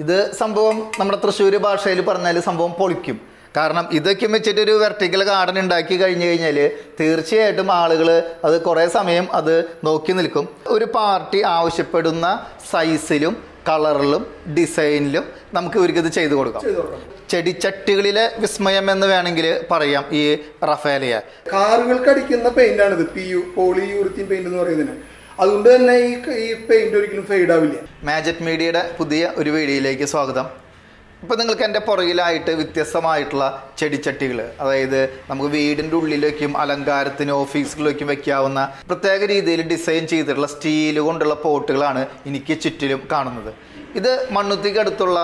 ഇത് സംഭവം നമ്മുടെ തൃശ്ശൂർ ഭാഷയിൽ പറഞ്ഞാൽ സംഭവം പൊളിക്കും കാരണം ഇതൊക്കെ വെച്ചിട്ട് ഒരു വെർട്ടിക്കൽ ഗാർഡൻ ഉണ്ടാക്കി കഴിഞ്ഞു കഴിഞ്ഞാൽ തീർച്ചയായിട്ടും ആളുകൾ അത് കുറേ സമയം അത് നോക്കി നിൽക്കും ഒരു പാർട്ടി ആവശ്യപ്പെടുന്ന സൈസിലും കളറിലും ഡിസൈനിലും നമുക്ക് ഇവർക്ക് ഇത് ചെയ്തു കൊടുക്കാം ചെടിച്ചട്ടികളിലെ വിസ്മയം എന്ന് വേണമെങ്കിൽ പറയാം ഈ റഫേലിയ കാറുകൾക്ക് അടിക്കുന്ന പെയിന്റ് ആണിത് P U polyurethane paint എന്ന് പറയുന്നതിന് അതുകൊണ്ട് തന്നെ ഈ ഈ പെയിന്റ് ഒരിക്കലും ഫെയ്ഡ് ആവില്ല മാജറ്റ് മീഡിയയുടെ പുതിയ ഒരു വീഡിയോയിലേക്ക് സ്വാഗതം ഇപ്പോൾ നിങ്ങൾക്ക് എൻ്റെ പുറകിലായിട്ട് വ്യത്യസ്തമായിട്ടുള്ള ചെടിച്ചട്ടികൾ അതായത് നമുക്ക് വീടിൻ്റെ ഉള്ളിലേക്കും അലങ്കാരത്തിന് ഓഫീസുകളിലേക്കും വെക്കാവുന്ന പ്രത്യേക രീതിയിൽ ഡിസൈൻ ചെയ്തിട്ടുള്ള സ്റ്റീൽ കൊണ്ടുള്ള പോട്ടുകളാണ് എനിക്ക് ചുറ്റിലും കാണുന്നത് ഇത് മണ്ണുത്തിക്ക് അടുത്തുള്ള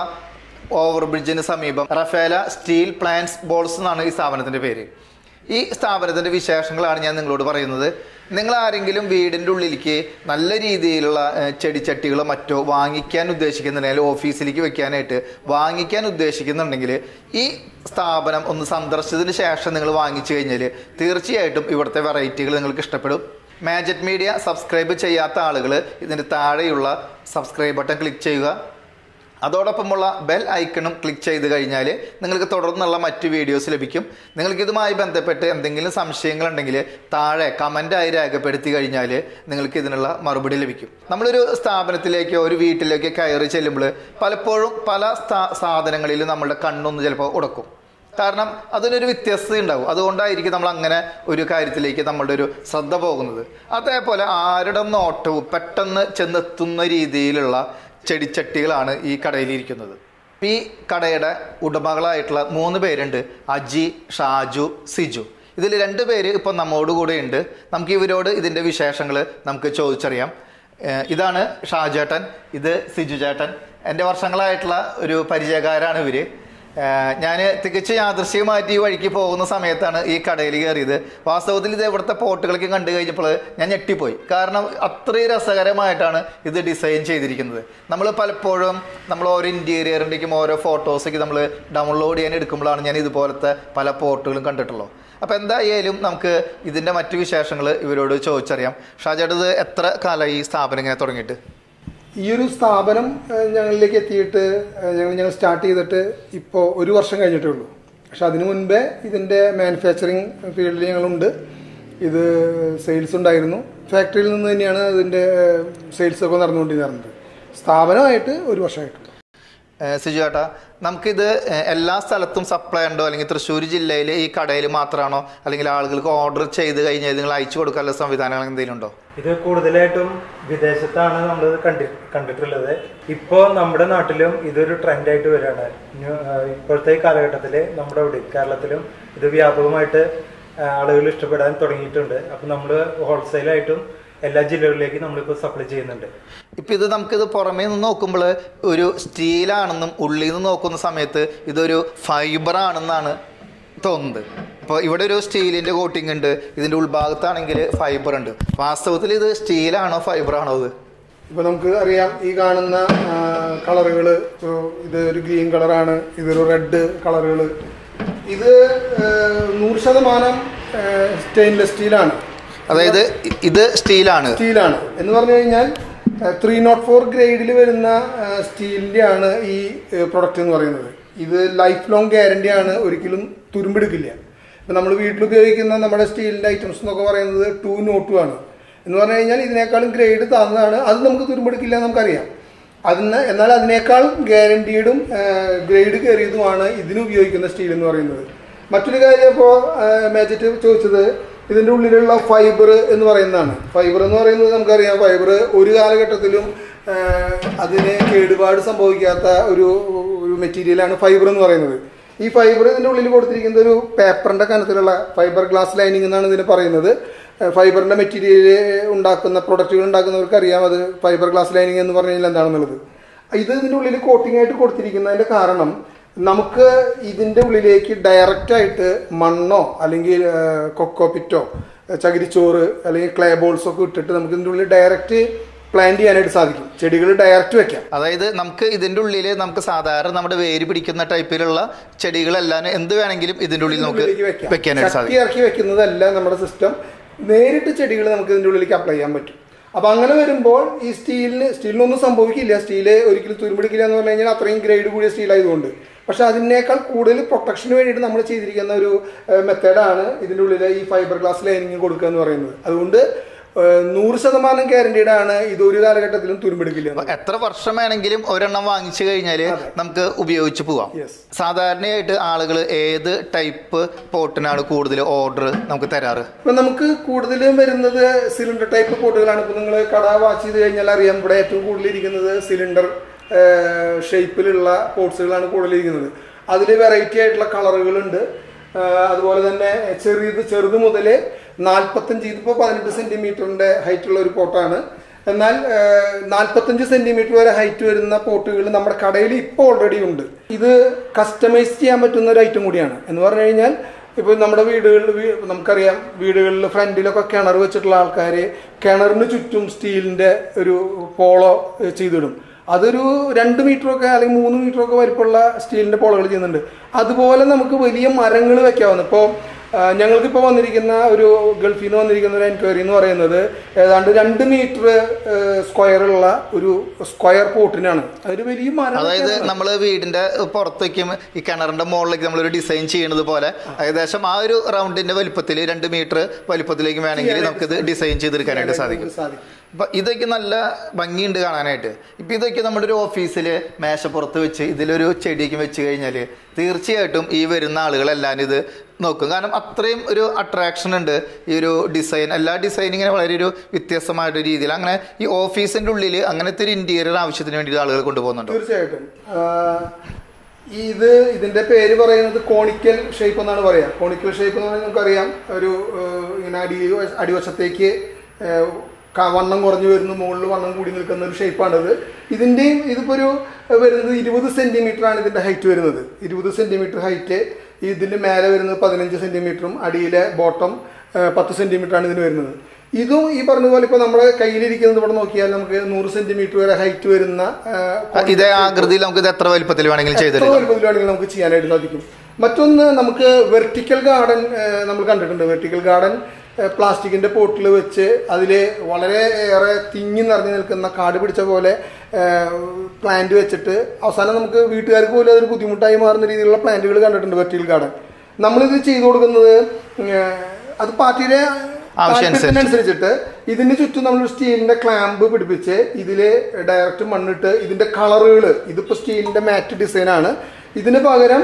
ഓവർ ബ്രിഡ്ജിന് സമീപം റഫേല സ്റ്റീൽ പ്ലാന്റ്സ് ബോൾസ് എന്നാണ് ഈ സ്ഥാപനത്തിൻ്റെ പേര് ഈ സ്ഥാപനത്തിൻ്റെ വിശേഷങ്ങളാണ് ഞാൻ നിങ്ങളോട് പറയുന്നത് നിങ്ങൾ ആരെങ്കിലും വീടിൻ്റെ ഉള്ളിലേക്ക് നല്ല രീതിയിലുള്ള ഏഹ്, ചെടിച്ചട്ടികളോ മറ്റോ വാങ്ങിക്കാൻ ഉദ്ദേശിക്കുന്നുണ്ടെങ്കിൽ ഓഫീസിലേക്ക് വെക്കാനായിട്ട് വാങ്ങിക്കാൻ ഉദ്ദേശിക്കുന്നുണ്ടെങ്കിൽ ഈ സ്ഥാപനം ഒന്ന് സന്ദർശിച്ചതിന് ശേഷം നിങ്ങൾ വാങ്ങിച്ചു കഴിഞ്ഞാൽ തീർച്ചയായിട്ടും ഇവിടുത്തെ വെറൈറ്റികൾ നിങ്ങൾക്ക് ഇഷ്ടപ്പെടും മാജറ്റ് മീഡിയ സബ്സ്ക്രൈബ് ചെയ്യാത്ത ആളുകൾ ഇതിൻ്റെ താഴെയുള്ള സബ്സ്ക്രൈബ് ബട്ടൺ ക്ലിക്ക് ചെയ്യുക അതോടൊപ്പമുള്ള ബെൽ ഐക്കണും ക്ലിക്ക് ചെയ്ത് കഴിഞ്ഞാൽ നിങ്ങൾക്ക് തുടർന്നുള്ള മറ്റ് വീഡിയോസ് ലഭിക്കും നിങ്ങൾക്ക് ഇതുമായി ബന്ധപ്പെട്ട് എന്തെങ്കിലും സംശയങ്ങളുണ്ടെങ്കിൽ താഴെ കമൻ്റായി രേഖപ്പെടുത്തി കഴിഞ്ഞാൽ നിങ്ങൾക്ക് ഇതിനുള്ള മറുപടി ലഭിക്കും നമ്മളൊരു സ്ഥാപനത്തിലേക്കോ ഒരു വീട്ടിലേക്കോ കയറി ചെല്ലുമ്പോൾ പലപ്പോഴും പല സ്ഥാ- സാധനങ്ങളിലും നമ്മുടെ കണ്ണൊന്ന് ചിലപ്പോൾ ഉടക്കും കാരണം അതിനൊരു വ്യത്യസ്തത ഉണ്ടാവും അതുകൊണ്ടായിരിക്കും നമ്മൾ അങ്ങനെ ഒരു കാര്യത്തിലേക്ക് നമ്മളുടെ ഒരു ശ്രദ്ധ പോകുന്നത് അതേപോലെ ആരുടെ നോട്ടവും പെട്ടെന്ന് ചെന്നെത്തുന്ന രീതിയിലുള്ള ചെടിച്ചട്ടികളാണ് ഈ കടയിൽ ഇരിക്കുന്നത് ഈ കടയുടെ ഉടമകളായിട്ടുള്ള മൂന്ന് പേരുണ്ട് അജി ഷാജു സിജു ഇതിൽ രണ്ട് പേര് ഇപ്പം നമ്മോട് കൂടെ ഉണ്ട് നമുക്ക് ഇവരോട് ഇതിൻ്റെ വിശേഷങ്ങൾ നമുക്ക് ചോദിച്ചറിയാം ഏഹ് ഇതാണ് ഷാജേട്ടൻ ഇത് സിജു ചേട്ടൻ എൻ്റെ വർഷങ്ങളായിട്ടുള്ള ഒരു പരിചയക്കാരാണ് ഇവർ ഞാൻ തികച്ചും യാദൃശ്യമായിട്ട് ഈ വഴിക്ക് പോകുന്ന സമയത്താണ് ഈ കടയിൽ കയറിയത് വാസ്തവത്തിൽ ഇത് ഇവിടുത്തെ പോട്ടുകളൊക്കെ കണ്ടു കഴിഞ്ഞപ്പോൾ ഞാൻ ഞെട്ടിപ്പോയി കാരണം അത്രയും രസകരമായിട്ടാണ് ഇത് ഡിസൈൻ ചെയ്തിരിക്കുന്നത് നമ്മൾ പലപ്പോഴും നമ്മൾ ഓരോ ഇൻറ്റീരിയറിൻ്റെയും ഓരോ ഫോട്ടോസൊക്കെ നമ്മൾ ഡൗൺലോഡ് ചെയ്യാൻ എടുക്കുമ്പോഴാണ് ഞാൻ ഇതുപോലത്തെ പല പോർട്ടുകളും കണ്ടിട്ടുള്ളൂ അപ്പോൾ എന്തായാലും നമുക്ക് ഇതിൻ്റെ മറ്റു വിശേഷങ്ങൾ ഇവരോട് ചോദിച്ചറിയാം ഷാജേട്ട ഇത് എത്ര കാലമായി ഈ സ്ഥാപനം ഇങ്ങനെ തുടങ്ങിയിട്ട് ഈ ഒരു സ്ഥാപനം ഏഹ്, ഞങ്ങളിലേക്ക് എത്തിയിട്ട് ഏഹ്, ഞങ്ങൾ ഞങ്ങൾ സ്റ്റാർട്ട് ചെയ്തിട്ട് ഇപ്പോൾ ഒരു വർഷം കഴിഞ്ഞിട്ടേ ഉള്ളൂ പക്ഷെ അതിനു മുൻപേ ഇതിൻ്റെ മാനുഫാക്ചറിങ് ഫീൽഡിൽ ഞങ്ങളുണ്ട് ഇത് സെയിൽസ് ഉണ്ടായിരുന്നു ഫാക്ടറിയിൽ നിന്ന് തന്നെയാണ് ഇതിൻ്റെ സെയിൽസ് ഒക്കെ നടന്നുകൊണ്ടിരുന്നത് സ്ഥാപനമായിട്ട് ഒരു വർഷമായിട്ടുണ്ട് ഏഹ് സിജു ചേട്ടാ നമുക്കിത് ഏഹ് എല്ലാ സ്ഥലത്തും സപ്ലൈ ഉണ്ടോ അല്ലെങ്കിൽ തൃശ്ശൂർ ജില്ലയിൽ ഈ കടയിൽ മാത്രമാണോ അല്ലെങ്കിൽ ആളുകൾക്ക് ഓർഡർ ചെയ്ത് കഴിഞ്ഞാൽ നിങ്ങൾ അയച്ചു കൊടുക്കാനുള്ള സംവിധാനങ്ങൾ എന്തെങ്കിലും ഉണ്ടോ ഇത് കൂടുതലായിട്ടും വിദേശത്താണ് നമ്മൾ കണ്ടി കണ്ടിട്ടുള്ളത് ഇപ്പോൾ നമ്മുടെ നാട്ടിലും ഇതൊരു ട്രെൻഡായിട്ട് വരികയാണ് ന്യൂ- ആ, ഇപ്പോഴത്തെ ഈ കാലഘട്ടത്തിൽ നമ്മുടെ ഇവിടെ കേരളത്തിലും ഇത് വ്യാപകമായിട്ട് ആ, ആളുകൾ ഇഷ്ടപ്പെടാൻ തുടങ്ങിയിട്ടുണ്ട് അപ്പം നമ്മൾ ഹോൾസെയിലായിട്ടും എല്ലാ ജില്ലകളിലേക്കും നമ്മളിപ്പോൾ സപ്ലൈ ചെയ്യുന്നുണ്ട് ഇപ്പം ഇത് നമുക്കിത് പുറമേ നിന്ന് നോക്കുമ്പോൾ ഒരു സ്റ്റീലാണെന്നും ഉള്ളിൽ നിന്ന് നോക്കുന്ന സമയത്ത് ഇതൊരു ഫൈബർ ആണെന്നാണ് തോന്നുന്നത് ഇപ്പോൾ ഇവിടെ ഒരു സ്റ്റീലിൻ്റെ കോട്ടിംഗ് ഉണ്ട് ഇതിൻ്റെ ഉൾഭാഗത്താണെങ്കിൽ ഫൈബർ ഉണ്ട് വാസ്തവത്തിൽ ഇത് സ്റ്റീലാണോ ഫൈബർ ആണോ ഇത് ഇപ്പൊ നമുക്ക് അറിയാം ഈ കാണുന്ന കളറുകൾ ഇത് ഒരു ഗ്രീൻ കളറാണ് ഇതൊരു റെഡ് കളറുകൾ ഇത് ആ, നൂറ് ശതമാനം സ്റ്റെയിൻലെസ് സ്റ്റീലാണ് അതായത് ഇ- ഇത് സ്റ്റീലാണ് സ്റ്റീലാണ് എന്ന് പറഞ്ഞു കഴിഞ്ഞാൽ ത്രീ നോട്ട് ഫോർ ഗ്രേഡിൽ വരുന്ന സ്റ്റീലിൻ്റെ ആണ് ഈ പ്രൊഡക്റ്റ് എന്ന് പറയുന്നത് ഇത് ലൈഫ് ലോങ് ഗ്യാരണ്ടി ആണ് ഒരിക്കലും തുരുമ്പെടുക്കില്ല ഇപ്പം നമ്മൾ വീട്ടിൽ ഉപയോഗിക്കുന്ന നമ്മുടെ സ്റ്റീലിൻ്റെ ഐറ്റംസ് എന്നൊക്കെ പറയുന്നത് ടു നോട്ടും ആണ് എന്ന് പറഞ്ഞു കഴിഞ്ഞാൽ ഇതിനേക്കാളും ഗ്രേഡ് താന്നതാണ് അത് നമുക്ക് തുരുമ്പെടുക്കില്ല എന്ന് നമുക്കറിയാം അതിന് എന്നാൽ അതിനേക്കാൾ ഗ്യാരണ്ടീഡും ഗ്രേഡ് കയറിയതുമാണ് ഇതിന് ഉപയോഗിക്കുന്ന സ്റ്റീൽ എന്ന് പറയുന്നത് മറ്റൊരു കാര്യം ഇപ്പോൾ മാജിറ്റ് ചോദിച്ചത് ഇതിൻ്റെ ഉള്ളിലുള്ള ഫൈബർ എന്ന് പറയുന്നതാണ് ഫൈബർ എന്ന് പറയുന്നത് നമുക്കറിയാം ഫൈബർ ഒരു കാലഘട്ടത്തിലും ആ, അതിന് കേടുപാട് സംഭവിക്കാത്ത ഒരു ഒരു മെറ്റീരിയലാണ് ഫൈബർ എന്ന് പറയുന്നത് ഈ ഫൈബർ ഇതിൻ്റെ ഉള്ളിൽ കൊടുത്തിരിക്കുന്നത് ഒരു പേപ്പറിൻ്റെ കനത്തിലുള്ള ഫൈബർ ഗ്ലാസ് ലൈനിങ് എന്നാണ് ഇതിന് പറയുന്നത് ഫൈബറിൻ്റെ മെറ്റീരിയൽ ഉണ്ടാക്കുന്ന പ്രൊഡക്റ്റുകൾ ഉണ്ടാക്കുന്നവർക്ക് അറിയാം അത് ഫൈബർ ഗ്ലാസ് ലൈനിങ് എന്ന് പറഞ്ഞു കഴിഞ്ഞാൽ എന്താണെന്നുള്ളത് ഇത് ഇതിൻ്റെ ഉള്ളിൽ കോട്ടിംഗ് ആയിട്ട് കൊടുത്തിരിക്കുന്നതിൻ്റെ കാരണം നമുക്ക് ഇതിൻ്റെ ഉള്ളിലേക്ക് ഡയറക്റ്റ് ആയിട്ട് മണ്ണോ അല്ലെങ്കിൽ കൊക്കോപിറ്റോ ചകിരിച്ചോറ് അല്ലെങ്കിൽ ക്ലേ ബോൾസ് ഒക്കെ ഇട്ടിട്ട് നമുക്ക് ഇതിൻ്റെ ഉള്ളിൽ ഡയറക്റ്റ് പ്ലാന്റ് ചെയ്യാനായിട്ട് സാധിക്കും ചെടികൾ ഡയറക്റ്റ് വെക്കാം അതായത് നമുക്ക് ഇതിന്റെ ഉള്ളിൽ നമുക്ക് സാധാരണ നമ്മുടെ വേര് പിടിക്കുന്ന ടൈപ്പിലുള്ള ചെടികളെല്ലാം എന്ത് വേണമെങ്കിലും ഇതിന്റെ ഉള്ളിൽ നമുക്ക് ഉള്ളിലേക്ക് വെക്കാം. വെക്കാനായിട്ട് ചട്ടി സാധിക്കും ഇറക്കി വെക്കുന്നതല്ല നമ്മുടെ സിസ്റ്റം നേരിട്ട് ചെടികൾ നമുക്ക് ഇതിൻ്റെ ഉള്ളിലേക്ക് അപ്ലൈ ചെയ്യാൻ പറ്റും അപ്പൊ അങ്ങനെ വരുമ്പോൾ ഈ സ്റ്റീലിന് സ്റ്റീലിനൊന്നും സംഭവിക്കില്ല സ്റ്റീല് ഒരിക്കലും തുരുമ്പിടിക്കില്ല എന്ന് പറഞ്ഞു കഴിഞ്ഞാൽ അത്രയും ഗ്രേഡ് കൂടിയ സ്റ്റീൽ ആയതുകൊണ്ട് പക്ഷെ അതിനേക്കാൾ കൂടുതൽ പ്രൊട്ടക്ഷന് വേണ്ടിയിട്ട് നമ്മൾ ചെയ്തിരിക്കുന്ന ഒരു മെത്തേഡാണ് ഇതിൻ്റെ ഉള്ളിൽ ഈ ഫൈബർ ഗ്ലാസ് ലൈനിങ് കൊടുക്കുക എന്ന് പറയുന്നത് അതുകൊണ്ട് ഏഹ്, നൂറ് ശതമാനം ഗ്യാരണ്ടീഡ് ആണ് ഇത് ഒരു കാലഘട്ടത്തിലും തുരുമ്പെടുക്കില്ല അപ്പൊ എത്ര വർഷം വേണമെങ്കിലും ഒരെണ്ണം വാങ്ങിച്ചു കഴിഞ്ഞാല് നമുക്ക് ഉപയോഗിച്ച് പോവാം Yes. സാധാരണയായിട്ട് ആളുകൾ ഏത് ടൈപ്പ് പോട്ടിനാണ് കൂടുതൽ ഓർഡർ നമുക്ക് തരാറ് ഇപ്പൊ നമുക്ക് കൂടുതലും വരുന്നത് സിലിണ്ടർ ടൈപ്പ് പോട്ടുകളാണ് ഇപ്പൊ നിങ്ങൾ കട വാച്ച് ചെയ്ത് കഴിഞ്ഞാൽ അറിയാം ഇവിടെ ഏറ്റവും കൂടുതൽ ഇരിക്കുന്നത് സിലിണ്ടർ ഷേപ്പിലുള്ള പോട്ട്സുകളാണ് കൂടുതൽ ഇരിക്കുന്നത് അതിൽ വെറൈറ്റി ആയിട്ടുള്ള കളറുകളുണ്ട് അതുപോലെ തന്നെ ചെറിയത് ചെറുത് മുതൽ നാൽപ്പത്തഞ്ച് ഇതിപ്പോൾ പതിനെട്ട് സെന്റിമീറ്ററിന്റെ ഹൈറ്റ് ഉള്ള ഒരു പോട്ടാണ് എന്നാൽ നാൽപ്പത്തഞ്ച് സെന്റിമീറ്റർ വരെ ഹൈറ്റ് വരുന്ന പോട്ടുകൾ നമ്മുടെ കടയിൽ ഇപ്പോൾ ഓൾറെഡി ഉണ്ട് ഇത് കസ്റ്റമൈസ് ചെയ്യാൻ പറ്റുന്ന ഒരു ഐറ്റം കൂടിയാണ് എന്ന് പറഞ്ഞു കഴിഞ്ഞാൽ ഇപ്പോൾ നമ്മുടെ വീടുകളിൽ വീ- നമുക്കറിയാം വീടുകളിൽ ഫ്രണ്ടിലൊക്കെ കിണർ വെച്ചിട്ടുള്ള ആൾക്കാർ കിണറിന് ചുറ്റും സ്റ്റീലിന്റെ ഒരു പോളോ ഏഹ്, ചെയ്തിടും അതൊരു രണ്ട് മീറ്ററൊക്കെ അല്ലെങ്കിൽ മൂന്ന് മീറ്ററൊക്കെ വലിപ്പമുള്ള സ്റ്റീലിന്റെ പോളകൾ ചെയ്യുന്നുണ്ട് അതുപോലെ നമുക്ക് വലിയ മരങ്ങൾ വെക്കാവുന്ന ഇപ്പോൾ ഞങ്ങൾക്കിപ്പോൾ വന്നിരിക്കുന്ന ഒരു ഗൾഫിൽ നിന്ന് വന്നിരിക്കുന്ന ഒരു എൻക്വയറി എന്ന് പറയുന്നത് ഏതാണ്ട് രണ്ട് മീറ്റർ സ്ക്വയറുള്ള ഒരു സ്ക്വയർ പോട്ടിനാണ് അതൊരു വലിയ മരം അതായത് വെക്കാവുന്ന- നമ്മൾ വീടിന്റെ പുറത്തേക്കും ഈ കിണറിന്റെ മുകളിലേക്ക് നമ്മളൊരു ഡിസൈൻ ചെയ്യുന്നത് പോലെ ഏകദേശം ആ ഒരു റൗണ്ടിന്റെ വലിപ്പത്തിൽ രണ്ട് മീറ്റർ വലിപ്പത്തിലേക്ക് വേണമെങ്കിൽ നമുക്കിത് ഡിസൈൻ ചെയ്തെടുക്കാനായിട്ട് സാധിക്കും സാധിക്കും അപ്പൊ ഇതൊക്കെ നല്ല ഭംഗിയുണ്ട് കാണാനായിട്ട് ഇപ്പൊ ഇതൊക്കെ നമ്മുടെ ഒരു ഓഫീസിൽ മേശപ്പുറത്ത് വെച്ച് ഇതിലൊരു ചെടിയൊക്കെ വെച്ച് കഴിഞ്ഞാൽ തീർച്ചയായിട്ടും ഈ വരുന്ന ആളുകളെല്ലാം ഇത് നോക്കും കാരണം അത്രയും ഒരു അട്രാക്ഷൻ ഉണ്ട് ഈ ഒരു ഡിസൈൻ എല്ലാ ഡിസൈനും ഇങ്ങനെ വളരെ ഒരു വ്യത്യസ്തമായിട്ട് രീതിയിൽ അങ്ങനെ ഈ ഓഫീസിന്റെ ഉള്ളിൽ അങ്ങനത്തെ ഒരു ഇന്റീരിയർ ആവശ്യത്തിന് വേണ്ടി ആളുകൾ കൊണ്ടുപോകുന്നുണ്ട് തീർച്ചയായിട്ടും ആ, ഇത് ഇതിന്റെ പേര് പറയുന്നത് കോണിക്കൽ ഷേപ്പ് എന്നാണ് പറയാ കോണിക്കൽ ഷേപ്പ് എന്ന് പറഞ്ഞാൽ നമുക്കറിയാം ഒരു ഏഹ്, ഇങ്ങനെ അടി അടിവശത്തേക്ക് ഏഹ്, ക- വണ്ണം കുറഞ്ഞു വരുന്നു മുകളിൽ വണ്ണം കൂടി നിൽക്കുന്ന ഒരു ഷേപ്പാണിത് ഇതിന്റെയും ഇതിപ്പോ ഒരു വരുന്നത് ഇരുപത് സെന്റിമീറ്റർ ആണ് ഇതിന്റെ ഹൈറ്റ് വരുന്നത് ഇരുപത് സെന്റിമീറ്റർ ഹൈറ്റ് ഇതിന്റെ മേലെ വരുന്നത് പതിനഞ്ച് സെന്റിമീറ്ററും അടിയിലെ ബോട്ടം പത്ത് സെന്റിമീറ്റർ ആണ് ഇതിന് വരുന്നത് ഇതും ഈ പറഞ്ഞ പോലെ ഇപ്പൊ നമ്മുടെ കയ്യിലിരിക്കുന്നത് ഇവിടെ നോക്കിയാൽ നമുക്ക് നൂറ് സെന്റിമീറ്റർ വരെ ഹൈറ്റ് വരുന്ന ആ, ഇതേ ആകൃതിയിൽ നമുക്ക് ഇത് എത്ര വലിപ്പത്തിൽ വേണമെങ്കിലും എത്ര ചെയ്തെടുക്കാം വലുപ്പത്തിലാണെങ്കിൽ നമുക്ക് ചെയ്യാനായിട്ട് സാധിക്കും മറ്റൊന്ന് നമുക്ക് വെർട്ടിക്കൽ ഗാർഡൻ നമ്മൾ കണ്ടിട്ടുണ്ട് വെർട്ടിക്കൽ ഗാർഡൻ പ്ലാസ്റ്റിക്കിന്റെ പോട്ടിൽ വെച്ച് അതിൽ വളരെ ഏറെ തിങ്ങി നിറഞ്ഞു നിൽക്കുന്ന കാട് പിടിച്ച പോലെ പ്ലാന്റ് വെച്ചിട്ട് അവസാനം നമുക്ക് വീട്ടുകാർക്ക് പോലും അതൊരു ബുദ്ധിമുട്ടായി മാറുന്ന രീതിയിലുള്ള പ്ലാന്റുകൾ കണ്ടിട്ടുണ്ട് വെർട്ടിക്കൽ ഗാർഡൻ നമ്മളിത് ചെയ്തു കൊടുക്കുന്നത് ഏഹ്, അത് പാർട്ടിയുടെ ആവശ്യമനുസരിച്ച്. താല്പര്യത്തിനനുസരിച്ചിട്ട് ഇതിന് ചുറ്റും നമ്മൾ സ്റ്റീലിന്റെ ക്ലാമ്പ് പിടിപ്പിച്ച് ഇതില് ഡയറക്റ്റ് മണ്ണിട്ട് ഇതിന്റെ കളറുകൾ ഇതിപ്പോ സ്റ്റീലിന്റെ മാറ്റ് ഡിസൈൻ ആണ് ഇതിന് പകരം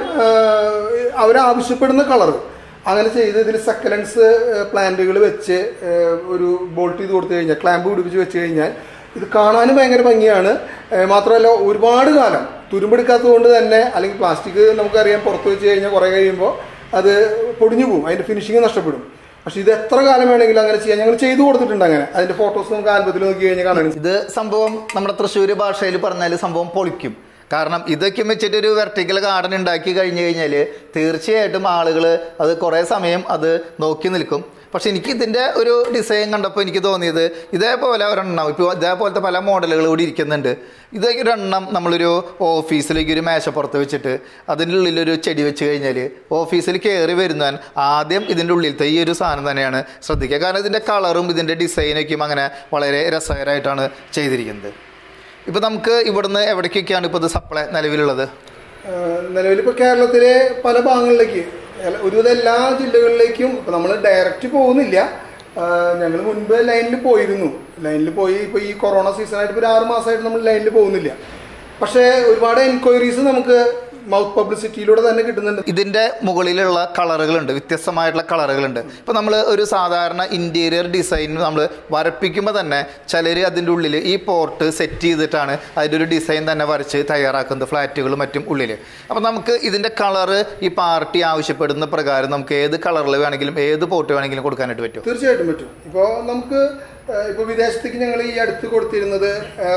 അവർ ആവശ്യപ്പെടുന്ന കളർ അങ്ങനെ ചെയ്ത് ഇതിൽ സെക്കലൻസ് പ്ലാന്റുകൾ വെച്ച് ആ, ഒരു ബോൾട്ട് ചെയ്ത് കൊടുത്തു കഴിഞ്ഞാൽ ക്ലാമ്പ് പിടിപ്പിച്ച് വെച്ച് കഴിഞ്ഞാൽ ഇത് കാണാനും ഭയങ്കര ഭംഗിയാണ് ആ, മാത്രമല്ല ഒരുപാട് കാലം തുരുമ്പെടുക്കാത്തത് കൊണ്ട് തന്നെ അല്ലെങ്കിൽ പ്ലാസ്റ്റിക് നമുക്കറിയാം പുറത്ത് വെച്ച് കഴിഞ്ഞാൽ കുറേ കഴിയുമ്പോൾ അത് പൊടിഞ്ഞു പോകും അതിന്റെ ഫിനിഷിങ് നഷ്ടപ്പെടും പക്ഷെ ഇത് എത്ര കാലം വേണമെങ്കിലും അങ്ങനെ ചെയ്യാം ഞങ്ങൾ ചെയ്തു കൊടുത്തിട്ടുണ്ട് അങ്ങനെ അതിന്റെ ഫോട്ടോസ് നമുക്ക് ആൽബത്തിൽ നോക്കി കഴിഞ്ഞാൽ കാണാൻ ഇത് സംഭവം നമ്മുടെ തൃശ്ശൂർ ഭാഷയിൽ പറഞ്ഞാൽ സംഭവം പൊളിക്കും കാരണം ഇതൊക്കെ വെച്ചിട്ട് ഒരു വെർട്ടിക്കൽ ഗാർഡൻ ഉണ്ടാക്കി കഴിഞ്ഞു കഴിഞ്ഞാൽ തീർച്ചയായിട്ടും ആളുകൾ അത് കുറേ സമയം അത് നോക്കി നിൽക്കും പക്ഷെ എനിക്ക് ഇതിൻ്റെ ഒരു ഡിസൈൻ കണ്ടപ്പോൾ എനിക്ക് തോന്നിയത് ഇതേപോലെ ഒരെണ്ണം ഇപ്പോൾ ഇതേപോലത്തെ പല മോഡലുകൾ കൂടി ഇരിക്കുന്നുണ്ട് ഇതൊക്കെ ഒരെണ്ണം നമ്മളൊരു ഓഫീസിലേക്ക് ഒരു മേശപ്പുറത്ത് വെച്ചിട്ട് അതിൻ്റെ ഉള്ളിലൊരു ചെടി വെച്ച് കഴിഞ്ഞാൽ ഓഫീസിൽ കയറി വരുന്നവൻ ആദ്യം ഇതിൻ്റെ ഉള്ളിലത്തെ ഈ ഒരു സാധനം തന്നെയാണ് ശ്രദ്ധിക്കുക കാരണം ഇതിൻ്റെ കളറും ഇതിൻ്റെ ഡിസൈനൊക്കെയും അങ്ങനെ വളരെ രസകരമായിട്ടാണ് ചെയ്തിരിക്കുന്നത് ഇപ്പോൾ നമുക്ക് ഇവിടുന്ന് എവിടേക്കൊക്കെയാണ് ഇപ്പോൾ ഇത് സപ്ലൈ നിലവിലുള്ളത് നിലവിൽ ഇപ്പോൾ കേരളത്തിലെ പല ഭാഗങ്ങളിലേക്ക് എല- ഒരുവിധം എല്ലാ ജില്ലകളിലേക്കും ഇപ്പം നമ്മൾ ഡയറക്റ്റ് പോകുന്നില്ല ഞങ്ങൾ മുൻപ് ലൈനിൽ പോയിരുന്നു ലൈനിൽ പോയി ഇപ്പോൾ ഈ കൊറോണ സീസണായിട്ട് ഇപ്പോൾ ഒരു ആറ് മാസമായിട്ട് നമ്മൾ ലൈനിൽ പോകുന്നില്ല പക്ഷേ ഒരുപാട് എൻക്വയറീസ് നമുക്ക് മൗത്ത് പബ്ലിസിറ്റിയിലൂടെ തന്നെ കിട്ടുന്നുണ്ട് ഇതിൻ്റെ മുകളിലുള്ള കളറുകളുണ്ട് വ്യത്യസ്തമായിട്ടുള്ള കളറുകളുണ്ട് ഇപ്പോൾ നമ്മൾ ഒരു സാധാരണ ഇൻറ്റീരിയർ ഡിസൈൻ നമ്മൾ വരപ്പിക്കുമ്പോൾ തന്നെ ചിലർ അതിൻ്റെ ഉള്ളിൽ ഈ പോർട്ട് സെറ്റ് ചെയ്തിട്ടാണ് അതിൻ്റെ ഒരു ഡിസൈൻ തന്നെ വരച്ച് തയ്യാറാക്കുന്നത് ഫ്ലാറ്റുകളും മറ്റും ഉള്ളിൽ അപ്പോൾ നമുക്ക് ഇതിൻ്റെ കളറ് ഈ പാർട്ടി ആവശ്യപ്പെടുന്ന പ്രകാരം നമുക്ക് ഏത് കളറിൽ വേണമെങ്കിലും ഏത് പോർട്ട് വേണമെങ്കിലും കൊടുക്കാനായിട്ട് പറ്റും തീർച്ചയായിട്ടും പറ്റും ഇപ്പോൾ നമുക്ക് ഏഹ്, ഇപ്പോൾ വിദേശത്തേക്ക് ഞങ്ങൾ ഈ അടുത്ത് കൊടുത്തിരുന്നത്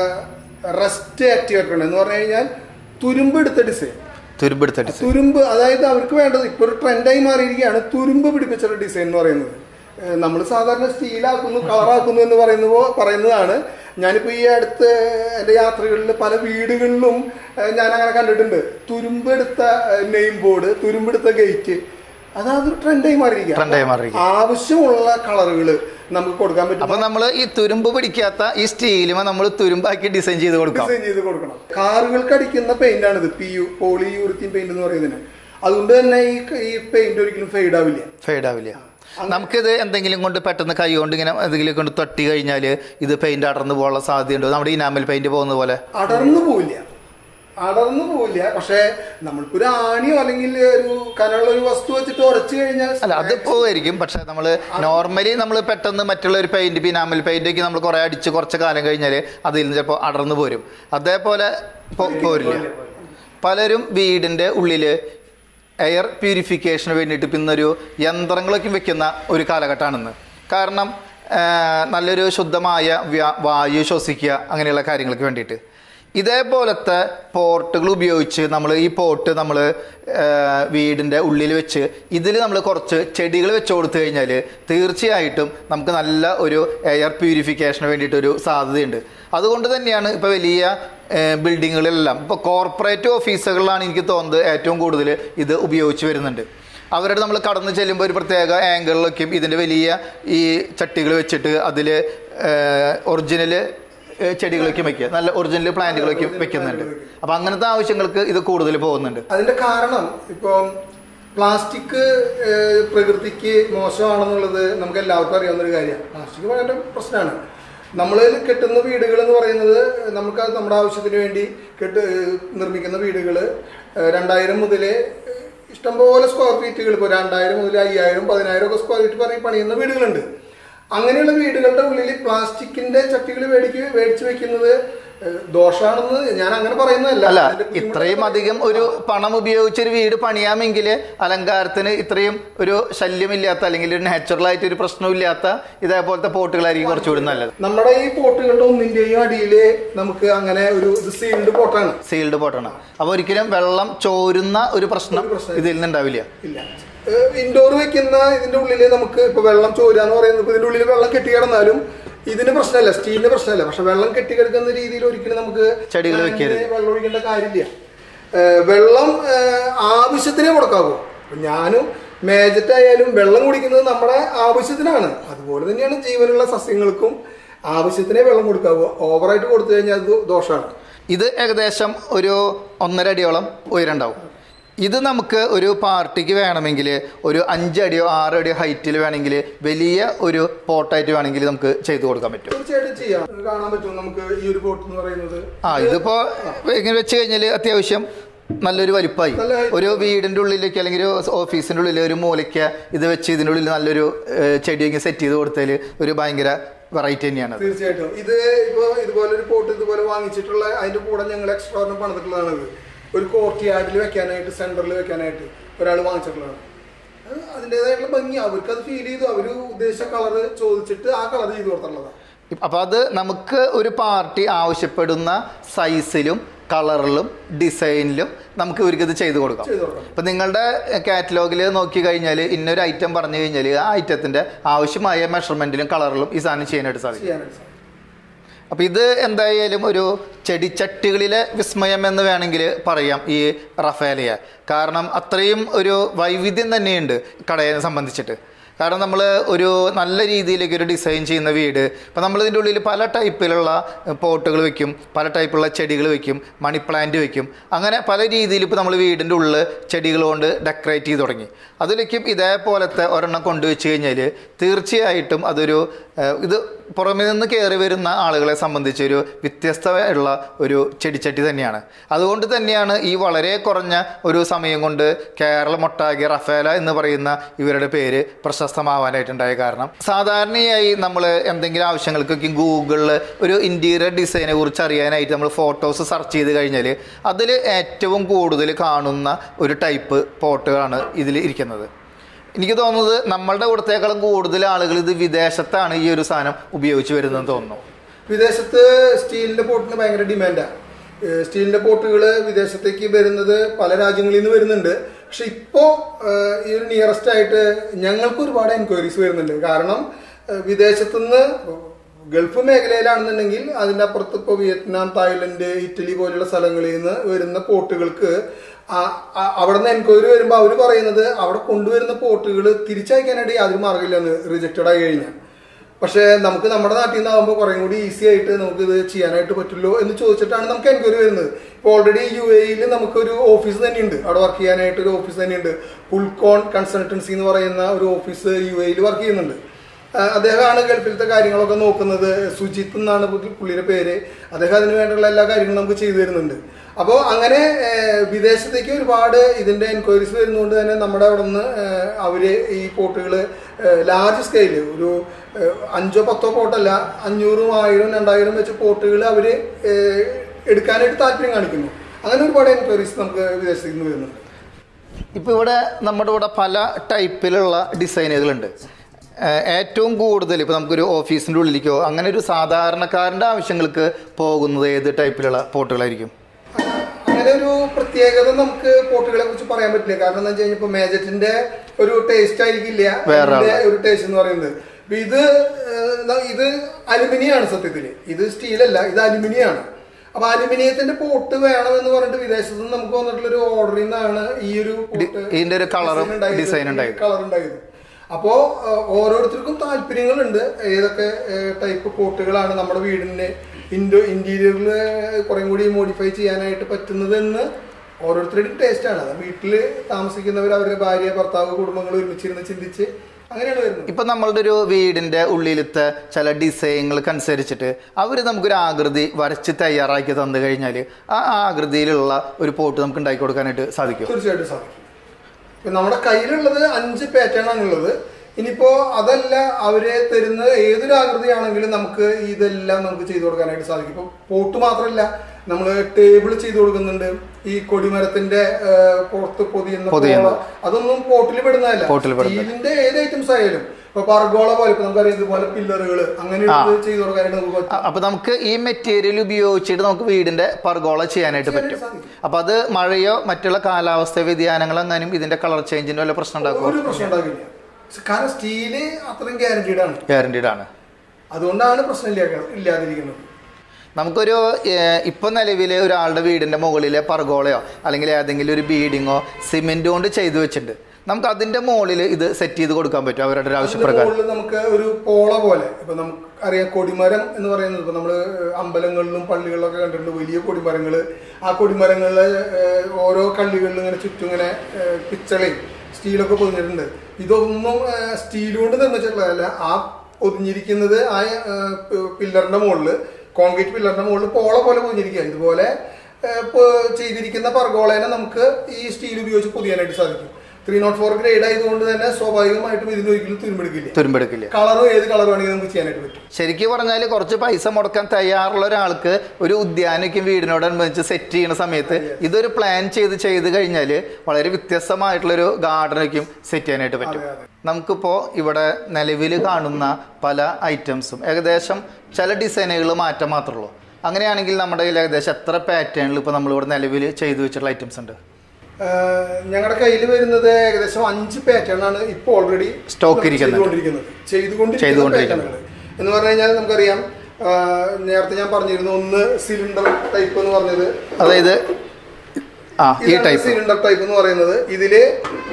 റെസ്റ്റ് ആക്ടിവേറ്റർ എന്ന് പറഞ്ഞു കഴിഞ്ഞാൽ തുരുമ്പ് എടുത്ത ഡിസൈൻ തുരുമ്പെടുത്ത ഡിസൈൻ തുരുമ്പ് അതായത് അവർക്ക് വേണ്ടത് ഇപ്പോൾ ഒരു ട്രെൻഡായി മാറിയിരിക്കുകയാണ് തുരുമ്പ് പിടിപ്പിച്ചുള്ള ഡിസൈൻ എന്ന് പറയുന്നത് നമ്മൾ സാധാരണ സ്റ്റീലാക്കുന്നു കളറാക്കുന്നു എന്ന് പറയുന്ന പറയുന്നതാണ് ഞാനിപ്പോൾ ഈ അടുത്ത് എൻ്റെ യാത്രകളിൽ പല വീടുകളിലും ഏഹ്, ഞാൻ അങ്ങനെ കണ്ടിട്ടുണ്ട് തുരുമ്പെടുത്ത നെയിം ബോർഡ് തുരുമ്പെടുത്ത ഗേറ്റ് അത് അതൊരു ട്രെൻഡായി മാറിയിരിക്കുക ട്രെൻഡായി മാറിയിരിക്കുക. ആവശ്യമുള്ള കളറുകൾ നമുക്ക് കൊടുക്കാൻ പറ്റും അപ്പൊ നമ്മൾ ഈ തുരുമ്പ് പിടിക്കാത്ത ഈ സ്റ്റീലുമ നമ്മൾ തുരുമ്പാക്കി ഡിസൈൻ ചെയ്ത് കൊടുക്കാം ഡിസൈൻ ചെയ്ത് കൊടുക്കണം കാറുകൾക്ക് അടിക്കുന്ന പെയിന്റ് ആണിത് P U polyurethane paint എന്ന് പറയുന്നതിന് അതുകൊണ്ട് തന്നെ ഈ ഈ പെയിന്റ് ഒരിക്കലും ഫെയ്ഡ് ആവില്ല ഫെയ്ഡ് ആവില്ല നമുക്കിത് എന്തെങ്കിലും കൊണ്ട് പെട്ടെന്ന് കൈ കൊണ്ട് ഇങ്ങനെ എന്തെങ്കിലും കൊണ്ട് തട്ടി കഴിഞ്ഞാൽ ഇത് പെയിന്റ് അടർന്നു പോകാനുള്ള സാധ്യതയുണ്ട് നമ്മുടെ ഇനാമൽ പെയിന്റ് പോകുന്ന പോലെ അടർന്നു പോവില്ല അടർന്നു പോവില്ല പക്ഷെ നമ്മൾക്ക് ഒരു ആണിയോ അല്ലെങ്കിൽ ഒരു കനമുള്ള ഒരു വസ്തു വെച്ചിട്ട് ഉരച്ചു കഴിഞ്ഞാൽ അല്ല അത് പോവായിരിക്കും പക്ഷെ നമ്മൾ നോർമലി നമ്മൾ പെട്ടെന്ന് മറ്റുള്ള ഒരു പെയിന്റ് ഇനാമൽ പെയിന്റ് ഒക്കെ നമ്മൾ കുറെ അടിച്ച് കുറച്ച് കാലം കഴിഞ്ഞാൽ അതിൽ നിന്ന് ചിലപ്പോൾ അടർന്നു പോരും അതേപോലെ പോ- പോരില്ല പലരും വീടിൻ്റെ ഉള്ളിൽ എയർ പ്യൂരിഫിക്കേഷന് വേണ്ടിയിട്ട് ഇപ്പം ഇന്നൊരു യന്ത്രങ്ങളൊക്കെ വെക്കുന്ന ഒരു കാലഘട്ടമാണെന്ന് കാരണം ആ, നല്ലൊരു ശുദ്ധമായ വ്യ- വായു ശ്വസിക്കുക അങ്ങനെയുള്ള കാര്യങ്ങൾക്ക് വേണ്ടിയിട്ട് ഇതേപോലത്തെ പോർട്ടുകൾ ഉപയോഗിച്ച് നമ്മൾ ഈ പോട്ട് നമ്മൾ വീടിൻ്റെ ഉള്ളിൽ വെച്ച് ഇതിൽ നമ്മൾ കുറച്ച് ചെടികൾ വെച്ച് കൊടുത്തു കഴിഞ്ഞാൽ തീർച്ചയായിട്ടും നമുക്ക് നല്ല ഒരു എയർ പ്യൂരിഫിക്കേഷന് വേണ്ടിയിട്ടൊരു സാധ്യതയുണ്ട് അതുകൊണ്ട് തന്നെയാണ് ഇപ്പോൾ വലിയ ബിൽഡിങ്ങുകളിലെല്ലാം ഇപ്പോൾ കോർപ്പറേറ്റ് ഓഫീസുകളിലാണ് എനിക്ക് തോന്നുന്നത് ഏറ്റവും കൂടുതൽ ഇത് ഉപയോഗിച്ച് വരുന്നുണ്ട് അവരുടെ നമ്മൾ കടന്നു ചെല്ലുമ്പോൾ ഒരു പ്രത്യേക ആംഗിളിലൊക്കെയും ഇതിൻ്റെ വലിയ ഈ ചട്ടികൾ വെച്ചിട്ട് അതിൽ ഒറിജിനൽ ചെടികളൊക്കെ വെക്കുക നല്ല ഒറിജിനൽ പ്ലാന്റുകളൊക്കെ വെക്കുന്നുണ്ട് അപ്പം അങ്ങനത്തെ ആവശ്യങ്ങൾക്ക് ഇത് കൂടുതൽ പോകുന്നുണ്ട് അതിന്റെ കാരണം ഇപ്പം പ്ലാസ്റ്റിക് ഏഹ്, പ്രകൃതിക്ക് മോശമാണെന്നുള്ളത് നമുക്ക് എല്ലാവർക്കും അറിയാവുന്ന ഒരു കാര്യമാണ് പ്ലാസ്റ്റിക് ഭയങ്കര പ്രശ്നമാണ് നമ്മൾ കെട്ടുന്ന വീടുകൾ എന്ന് പറയുന്നത് നമുക്ക് അത് നമ്മുടെ ആവശ്യത്തിന് വേണ്ടി കെട്ട് ഏഹ്, നിർമ്മിക്കുന്ന വീടുകൾ രണ്ടായിരം മുതൽ ഇഷ്ടംപോലെ സ്ക്വയർ ഫീറ്റുകൾ ഇപ്പോൾ രണ്ടായിരം മുതൽ അയ്യായിരം പതിനായിരം ഒക്കെ സ്ക്വയർ ഫീറ്റ് പറഞ്ഞ് പണിയുന്ന വീടുകളുണ്ട് അങ്ങനെയുള്ള വീടുകളുടെ ഉള്ളിൽ പ്ലാസ്റ്റിക്കിന്റെ ചട്ടികൾ മേടിക്ക് മേടിച്ച് വെക്കുന്നത് ഏഹ്, ദോഷാണെന്ന് ഞാൻ അങ്ങനെ പറയുന്നതല്ല അല്ല അതിന്റെ ബുദ്ധിമുട്ട് ഇത്രയും അധികം ഒരു പണം ഉപയോഗിച്ച് ഒരു വീട് പണിയാമെങ്കിൽ അലങ്കാരത്തിന് ഇത്രയും ഒരു ശല്യമില്ലാത്ത അല്ലെങ്കിൽ ഒരു നാച്ചുറൽ ആയിട്ട് ഒരു പ്രശ്നമില്ലാത്ത ഇതേപോലത്തെ പോട്ടുകളായിരിക്കും കുറച്ചുകൂടി നല്ലത് നമ്മുടെ ഈ പോട്ടുകളുടെ ഒന്നിന്റെയും അടിയിൽ നമുക്ക് അങ്ങനെ ഒരു ഇത് സീൽഡ് പോട്ടാണ് സീൽഡ് പോട്ടാണ് അപ്പോൾ ഒരിക്കലും വെള്ളം ചോരുന്ന ഒരു പ്രശ്നം ഇതിൽ നിന്നുണ്ടാവില്ല ഇല്ല ഇൻഡോർ വെക്കുന്ന ഇതിന്റെ ഉള്ളിൽ നമുക്ക് ഇപ്പൊ വെള്ളം ചോരാന്ന് പറയുന്നത് ഇപ്പൊ ഇതിന്റെ ഉള്ളിൽ വെള്ളം കെട്ടി കിടന്നാലും ഇതിന് പ്രശ്നമല്ല സ്റ്റീലിന് പ്രശ്നമല്ല പക്ഷെ വെള്ളം കെട്ടി കിടക്കുന്ന രീതിയിൽ ഒരിക്കലും നമുക്ക് ചെടികൾ വെക്കരുത്. അങ്ങനെ വെള്ളം ഒഴിക്കേണ്ട കാര്യമില്ല ഏഹ് വെള്ളം ഏഹ് ആവശ്യത്തിനേ കൊടുക്കാവൂ ഇപ്പൊ ഞാനും മേജറ്റ് ആയാലും വെള്ളം കുടിക്കുന്നത് നമ്മുടെ ആവശ്യത്തിനാണ് അതുപോലെ തന്നെയാണ് ജീവനുള്ള സസ്യങ്ങൾക്കും ആവശ്യത്തിനേ വെള്ളം കൊടുക്കാവൂ ഓവറായിട്ട് കൊടുത്തു കഴിഞ്ഞാൽ അത് ദോഷമാണ് ഇത് ഏകദേശം ഒരു ഒന്നര അടിയോളം ഉയരണ്ടാവും ഇത് നമുക്ക് ഒരു പാർട്ടിക്ക് വേണമെങ്കിൽ ഒരു അഞ്ചടിയോ ആറടിയോ ഹൈറ്റിൽ വേണമെങ്കിൽ വലിയ ഒരു പോട്ടായിട്ട് വേണമെങ്കിൽ നമുക്ക് ചെയ്തു കൊടുക്കാൻ പറ്റും തീർച്ചയായിട്ടും ചെയ്യാം കാണാൻ പറ്റും നമുക്ക് ഈ ഒരു ബോട്ട് എന്ന് പറയുന്നത് ആ ഇതിപ്പോ ഇങ്ങനെ വെച്ച് കഴിഞ്ഞാൽ അത്യാവശ്യം നല്ലൊരു വലിപ്പമായി നല്ല height. ഒരു വീടിന്റെ ഉള്ളിലേക്ക് അല്ലെങ്കിൽ ഒരു ഓഫീസിന്റെ ഉള്ളിൽ ഒരു മൂലയ്ക്ക് ഇത് വെച്ച് ഇതിന്റെ ഉള്ളിൽ നല്ലൊരു ഏഹ്, ചെടിയൊക്കെ സെറ്റ് ചെയ്ത് കൊടുത്താൽ ഒരു ഭയങ്കര വെറൈറ്റി തന്നെയാണ് അത്. തീർച്ചയായിട്ടും ഇത് ഇപ്പൊ ഇതുപോലെ ഒരു പോട്ട് ഇതുപോലെ വാങ്ങിച്ചിട്ടുള്ള അതിന്റെ കൂടെ ഞങ്ങൾ എക്സ്ട്രാ ഒരെണ്ണം പണിതിട്ടുള്ളതാണ് ഇത് ഒരു കോർട്ട് യാർഡിൽ വെക്കാനായിട്ട് സെന്ററിൽ വെക്കാനായിട്ട് ഒരാൾ വാങ്ങിച്ചിട്ടുള്ളതാണ് അത് അതിൻ്റെതായിട്ടുള്ള ഭംഗി അവർക്ക് അത് ഫീൽ ചെയ്തു അവർ ഉദ്ദേശിച്ച കളർ ചോദിച്ചിട്ട് ആ കളർ ചെയ്ത് കൊടുത്തിട്ടുള്ളതാണ് അപ്പൊ അത് നമുക്ക് ഒരു പാർട്ടി ആവശ്യപ്പെടുന്ന സൈസിലും കളറിലും ഡിസൈനിലും നമുക്ക് ഇവർക്ക് ഇത് ചെയ്തു കൊടുക്കാം ചെയ്ത് കൊടുക്കാം ഇപ്പൊ നിങ്ങളുടെ കാറ്റലോഗിൽ നോക്കി കഴിഞ്ഞാൽ ഇന്നൊരു ഐറ്റം പറഞ്ഞു കഴിഞ്ഞാൽ ആ ഐറ്റത്തിന്റെ ആവശ്യമായ മെഷർമെന്റിലും കളറിലും ഈ സാധനം ചെയ്യാനായിട്ട് സാധിക്കും ചെയ്യാനായിട്ട് സാധിക്കും അപ്പോൾ ഇത് എന്തായാലും ഒരു ചെടിച്ചട്ടികളിലെ വിസ്മയം എന്ന് വേണമെങ്കിൽ പറയാം ഈ റഫേലയ കാരണം അത്രയും ഒരു വൈവിധ്യം തന്നെയുണ്ട് കടയെ സംബന്ധിച്ചിട്ട് കാരണം നമ്മൾ ഒരു നല്ല രീതിയിലേക്ക് ഒരു ഡിസൈൻ ചെയ്യുന്ന വീട് ഇപ്പം നമ്മൾ ഇതിൻ്റെ ഉള്ളിൽ പല ടൈപ്പിലുള്ള പോട്ടുകൾ വെക്കും പല ടൈപ്പുള്ള ചെടികൾ വെക്കും മണി പ്ലാന്റ് വെക്കും അങ്ങനെ പല രീതിയിൽ ഇപ്പോൾ നമ്മൾ വീടിൻ്റെ ഉള്ളിൽ ചെടികൾ കൊണ്ട് ഡെക്കറേറ്റ് ചെയ്ത് തുടങ്ങി അതിലേക്കും ഇതേപോലത്തെ ഒരെണ്ണം കൊണ്ടുവച്ച് കഴിഞ്ഞാൽ തീർച്ചയായിട്ടും അതൊരു ഏഹ്, ഇത് പുറമേ നിന്ന് കയറി വരുന്ന ആളുകളെ സംബന്ധിച്ചൊരു വ്യത്യസ്തമായുള്ള ഒരു ചെടിച്ചട്ടി തന്നെയാണ് അതുകൊണ്ട് തന്നെയാണ് ഈ വളരെ കുറഞ്ഞ ഒരു സമയം കൊണ്ട് കേരളമൊട്ടാകെ റഫേല എന്ന് പറയുന്ന ഇവരുടെ പേര് പ്രശസ്തമാവാനായിട്ടുണ്ടായ കാരണം സാധാരണയായി നമ്മൾ എന്തെങ്കിലും ആവശ്യങ്ങൾക്കൊക്കെ ഗൂഗിളിൽ ഒരു ഇൻറ്റീരിയർ ഡിസൈനെ കുറിച്ച് അറിയാനായിട്ട് നമ്മൾ ഫോട്ടോസ് സെർച്ച് ചെയ്ത് കഴിഞ്ഞാൽ അതിൽ ഏറ്റവും കൂടുതൽ കാണുന്ന ഒരു ടൈപ്പ് പോട്ടുകളാണ് ഇതിൽ ഇരിക്കുന്നത് എനിക്ക് തോന്നുന്നത് നമ്മളുടെ കൂടത്തേക്കാളും കൂടുതൽ ആളുകൾ ഇത് വിദേശത്താണ് ഈ ഒരു സാധനം ഉപയോഗിച്ച് വരുന്നതെന്ന് തോന്നുന്നു വിദേശത്ത് സ്റ്റീലിന്റെ പോട്ടിന് ഭയങ്കര ഡിമാൻഡാണ് സ്റ്റീലിന്റെ പോട്ടുകൾ വിദേശത്തേക്ക് വരുന്നത് പല രാജ്യങ്ങളിൽ നിന്ന് വരുന്നുണ്ട് പക്ഷെ ഇപ്പോ ഏഹ്, ഈ ഒരു നിയറസ്റ്റ് ആയിട്ട് ഞങ്ങൾക്ക് ഒരുപാട് എൻക്വയറീസ് വരുന്നുണ്ട് കാരണം ഏഹ്, വിദേശത്തുനിന്ന് ഗൾഫ് മേഖലയിലാണെന്നുണ്ടെങ്കിൽ അതിന്റെ അപ്പുറത്ത് ഇപ്പോൾ വിയറ്റ്നാം തായ്ലൻഡ് ഇറ്റലി പോലുള്ള സ്ഥലങ്ങളിൽ നിന്ന് വരുന്ന പോട്ടുകൾക്ക് ആ- ആ- അവിടെ നിന്ന് എൻക്വയറി വരുമ്പോൾ അവർ പറയുന്നത് അവിടെ കൊണ്ടുവരുന്ന പോട്ടുകൾ തിരിച്ചയക്കാനായിട്ട് യാതൊരു മാർഗ്ഗമില്ലെന്ന് റിജക്റ്റഡ് ആയി കഴിഞ്ഞാൽ പക്ഷേ നമുക്ക് നമ്മുടെ നാട്ടിൽ നിന്നാകുമ്പോൾ കുറേ കൂടി ഈസി ആയിട്ട് നമുക്ക് ഇത് ചെയ്യാനായിട്ട് പറ്റുള്ളൂ എന്ന് ചോദിച്ചിട്ടാണ് നമുക്ക് എൻക്വയറി വരുന്നത് ഇപ്പോൾ ഓൾറെഡി യു എയിൽ നമുക്കൊരു ഓഫീസ് തന്നെയുണ്ട് അവിടെ വർക്ക് ചെയ്യാനായിട്ട് ഒരു ഓഫീസ് തന്നെയുണ്ട് പുൾക്കോൺ കൺസൾട്ടൻസി എന്ന് പറയുന്ന ഒരു ഓഫീസ് യു എയിൽ വർക്ക് ചെയ്യുന്നുണ്ട് ആ, അദ്ദേഹമാണ് ഗൾഫിലത്തെ കാര്യങ്ങളൊക്കെ നോക്കുന്നത് സുജിത്ത് എന്നാണ് പുള്ളി- പുള്ളിയുടെ പേര് അദ്ദേഹം അതിന് വേണ്ടിയുള്ള എല്ലാ കാര്യങ്ങളും നമുക്ക് ചെയ്തു തരുന്നുണ്ട് അപ്പോൾ അങ്ങനെ ഏഹ്, വിദേശത്തേക്ക് ഒരുപാട് ഇതിന്റെ എൻക്വയറീസ് വരുന്നതുകൊണ്ട് തന്നെ നമ്മുടെ അവിടെ നിന്ന് ഏഹ്, അവര് ഈ പോട്ടുകൾ ലാർജ് സ്കെയില് ഒരു ഏഹ്, അഞ്ചോ പത്തോ പോട്ടല്ല അഞ്ഞൂറും ആയിരം രണ്ടായിരം വെച്ച് പോട്ടുകൾ അവര് ഏഹ്, എടുക്കാനായിട്ട് താല്പര്യം കാണിക്കുന്നു അങ്ങനെ ഒരുപാട് എൻക്വയറീസ് നമുക്ക് വിദേശത്തേക്ക് നിന്ന് വരുന്നുണ്ട് ഇപ്പോൾ ഇവിടെ നമ്മുടെ ഇവിടെ പല ടൈപ്പിലുള്ള ഡിസൈനുകളുണ്ട് ഏഹ് ഏറ്റവും കൂടുതൽ ഇപ്പോൾ നമുക്കൊരു ഓഫീസിൻ്റെ ഉള്ളിലേക്കോ അങ്ങനെ ഒരു സാധാരണക്കാരൻ്റെ ആവശ്യങ്ങൾക്ക് പോകുന്നത് ഏത് ടൈപ്പിലുള്ള പോട്ടുകളായിരിക്കും അങ്ങനെ ഒരു പ്രത്യേകത നമുക്ക് പോട്ടുകളെ കുറിച്ച് പറയാൻ പറ്റില്ല കാരണം എന്താ വെച്ച് കഴിഞ്ഞാൽ ഇപ്പൊ മേജറ്റിന്റെ ഒരു ടേസ്റ്റ് ആയിരിക്കില്ല വേറെ ഇതിന്റെ ഒരു ടേസ്റ്റ് എന്ന് പറയുന്നത് ഇപ്പൊ ഇത് ഏഹ്, ന- ഇത് അലുമിനിയാണ് സത്യത്തില് ഇത് സ്റ്റീലല്ല ഇത് അലുമിനിയാണ് അപ്പൊ അലുമിനിയത്തിന്റെ പോട്ട് വേണമെന്ന് പറഞ്ഞിട്ട് വിദേശത്ത് നിന്ന് നമുക്ക് വന്നിട്ടുള്ള ഒരു ഓർഡറിൽ നിന്നാണ് ഈ ഒരു ഡി- ഇതിന്റെ ഒരു colour ഉം design ഉണ്ടായത്. കളർ ഉണ്ടായത് അപ്പോ ഏഹ്, ഓരോരുത്തർക്കും താല്പര്യങ്ങളുണ്ട് ഏതൊക്കെ ടൈപ്പ് പോട്ടുകളാണ് നമ്മുടെ വീടിന്റെ ഇൻഡോ ഇന്റീരിയറിൽ കുറേ കൂടി മോഡിഫൈ ചെയ്യാനായിട്ട് പറ്റുന്നതെന്ന് ഓരോരുത്തരുടെയും ടേസ്റ്റ് ആണ് അത് വീട്ടിൽ താമസിക്കുന്നവർ അവരുടെ ഭാര്യ ഭർത്താവ് കുടുംബങ്ങൾ ഒരുമിച്ചിരുന്ന് ചിന്തിച്ച് അങ്ങനെയാണ് വരുന്നത് ഇപ്പം നമ്മളുടെ ഒരു വീടിൻ്റെ ഉള്ളിലത്തെ ചില ഡിസൈനുകൾക്ക് അനുസരിച്ചിട്ട് അവർ നമുക്കൊരു ആകൃതി വരച്ച് തയ്യാറാക്കി തന്നു കഴിഞ്ഞാൽ ആ ആകൃതിയിലുള്ള ഒരു പോട്ട് നമുക്ക് ഉണ്ടാക്കി കൊടുക്കാനായിട്ട് സാധിക്കും തീർച്ചയായിട്ടും സാധിക്കും ഇപ്പൊ നമ്മുടെ കയ്യിലുള്ളത് അഞ്ച് പാറ്റേൺ ആണുള്ളത് ഇനിയിപ്പോ അതല്ല അവര് തരുന്ന ഏതൊരു ആകൃതിയാണെങ്കിലും നമുക്ക് ഇതെല്ലാം നമുക്ക് ചെയ്തു കൊടുക്കാനായിട്ട് സാധിക്കും ഇപ്പൊ പോട്ട് മാത്രമല്ല നമ്മൾ ടേബിൾ ചെയ്തു കൊടുക്കുന്നുണ്ട് ഈ കൊടിമരത്തിന്റെ ആ, പുറത്ത് പൊതിയുന്ന പൊതിയുന്ന. പോള, അതൊന്നും പോട്ടിൽ പെടുന്നതല്ല പോട്ടിൽ പെടുന്ന. സ്റ്റീലിന്റെ ഏത് ഐറ്റംസ് ആയാലും ഇപ്പൊ പർഗോള പോലെ ഇപ്പൊ നമുക്കറിയാം ഇതുപോലെ പില്ലറുകൾ അങ്ങനെ ആ. ചെയ്തു കൊടുക്കാനായിട്ട് നമുക്ക് പറ്റും അ- അപ്പൊ നമുക്ക് ഈ മെറ്റീരിയൽ ഉപയോഗിച്ചിട്ട് നമുക്ക് വീടിന്റെ പർഗോള ചെയ്യാനായിട്ട് പറ്റും സാധിക്കും. അപ്പൊ അത് മഴയോ മറ്റുള്ള കാലാവസ്ഥ വ്യതിയാനങ്ങൾ എങ്ങാനും ഇതിന്റെ കളർ ചേഞ്ചിന്റെ വല്ല പ്രശ്നം ഉണ്ടാക്കുമോ ഒരു പ്രശ്നം ഉണ്ടാകില്ല കാരണം സ്റ്റീല് അത്രയും ഗ്യാരണ്ടീഡ് ആണ് ഗ്യാരണ്ടീഡ് ആണ് അതുകൊണ്ടാണ് പ്രശ്നം ഇല്ലാ- ഇല്ലാതിരിക്കുന്നത് നമുക്കൊരു ഏഹ്, ഇപ്പൊ നിലവിൽ ഒരാളുടെ വീടിന്റെ മുകളിലെ പർഗോളയോ അല്ലെങ്കിൽ ഏതെങ്കിലും ഒരു ബീഡിങ്ങോ സിമെന്റ് കൊണ്ട് ചെയ്തു വെച്ചിട്ടുണ്ട് നമുക്ക് അതിന്റെ മുകളിൽ ഇത് സെറ്റ് ചെയ്ത് കൊടുക്കാൻ പറ്റും അവരുടെ ഒരു അതിന്റെ ആവശ്യപ്രകാരം മുകളിൽ നമുക്ക് ഒരു പോള പോലെ ഇപ്പൊ നമുക്ക് അറിയാം കൊടിമരം എന്ന് പറയുന്നത് ഇപ്പൊ നമ്മള് അമ്പലങ്ങളിലും പള്ളികളിലൊക്കെ കണ്ടിട്ടുണ്ട് വലിയ കൊടിമരങ്ങള് ആ കൊടിമരങ്ങളിലെ ഏഹ്, ഓരോ കള്ളികളിലും ഇങ്ങനെ ചുറ്റും ഇങ്ങനെ ഏഹ്, പിച്ചളയും സ്റ്റീലൊക്കെ പൊതിഞ്ഞിട്ടുണ്ട് ഇതൊന്നും സ്റ്റീൽ കൊണ്ട് നിർമ്മിച്ചിട്ടുള്ളതല്ല ആ പൊതിഞ്ഞിരിക്കുന്നത് ആ ഏഹ്, പില്ലറിന്റെ മുകളിൽ കോൺക്രീറ്റ് പില്ലറിന്റെ മുകളിൽ പോള പോലെ പൊതിഞ്ഞിരിക്കുക ഇതുപോലെ ഏഹ്, ഇപ്പൊ ചെയ്തിരിക്കുന്ന പർഗോളേനെ നമുക്ക് ഈ സ്റ്റീൽ ഉപയോഗിച്ച് പൊതിയാനായിട്ട് സാധിക്കും ത്രീ നോട്ട് ഫോർ ഗ്രേഡ് ആയതുകൊണ്ട് തന്നെ സ്വാഭാവികമായിട്ടും ഇതിന് ഒരിക്കലും തുരുമ്പെടുക്കില്ല തുരുമ്പെടുക്കില്ല കളറും ഏത് കളർ വേണമെങ്കിലും നമുക്ക് ചെയ്യാനായിട്ട് പറ്റും ശരിക്കും പറഞ്ഞാൽ കുറച്ച് പൈസ മുടക്കാൻ തയ്യാറുള്ള ഒരാൾക്ക് ഒരു ഉദ്യാനയ്ക്ക് വീടിനോടനുബന്ധിച്ച് സെറ്റ് ചെയ്യുന്ന സമയത്ത് ഇതൊരു പ്ലാൻ ചെയ്ത് ചെയ്ത് കഴിഞ്ഞാൽ വളരെ വ്യത്യസ്തമായിട്ടുള്ളൊരു ഗാർഡനൊക്കെയും സെറ്റ് ചെയ്യാനായിട്ട് പറ്റും അതെ, അതെ. നമുക്കിപ്പോൾ ഇവിടെ നിലവിൽ കാണുന്ന പല ഐറ്റംസും ഏകദേശം ചില ഡിസൈനുകൾ മാറ്റം മാത്രമേ ഉള്ളൂ അങ്ങനെയാണെങ്കിൽ നമ്മുടെ കയ്യിൽ ഏകദേശം എത്ര പാറ്റേണിൽ ഇപ്പോൾ നമ്മളിവിടെ നിലവിൽ ചെയ്തു വെച്ചിട്ടുള്ള ഐറ്റംസ് ഉണ്ട് ഞങ്ങളുടെ കയ്യിൽ വരുന്നത് ഏകദേശം അഞ്ച് പാറ്റേൺ ആണ് ഇപ്പോൾ ഓൾറെഡി Stock ഇരിക്കുന്നത്. ചെയ്തുകൊണ്ടിരിക്കുന്നത് ചെയ്തുകൊണ്ടിരിക്കുന്ന ചെയ്തുകൊണ്ടിരിക്കുന്നത്. പാറ്റേണുകൾ എന്ന് പറഞ്ഞു കഴിഞ്ഞാൽ നമുക്കറിയാം ആ, നേരത്തെ ഞാൻ പറഞ്ഞിരുന്നു ഒന്ന് സിലിണ്ടർ ടൈപ്പ് എന്ന് പറഞ്ഞത് അതായത് ആ ഈ ടൈപ്പ് സിലിണ്ടർ ടൈപ്പ് എന്ന് പറയുന്നത് ഇതില്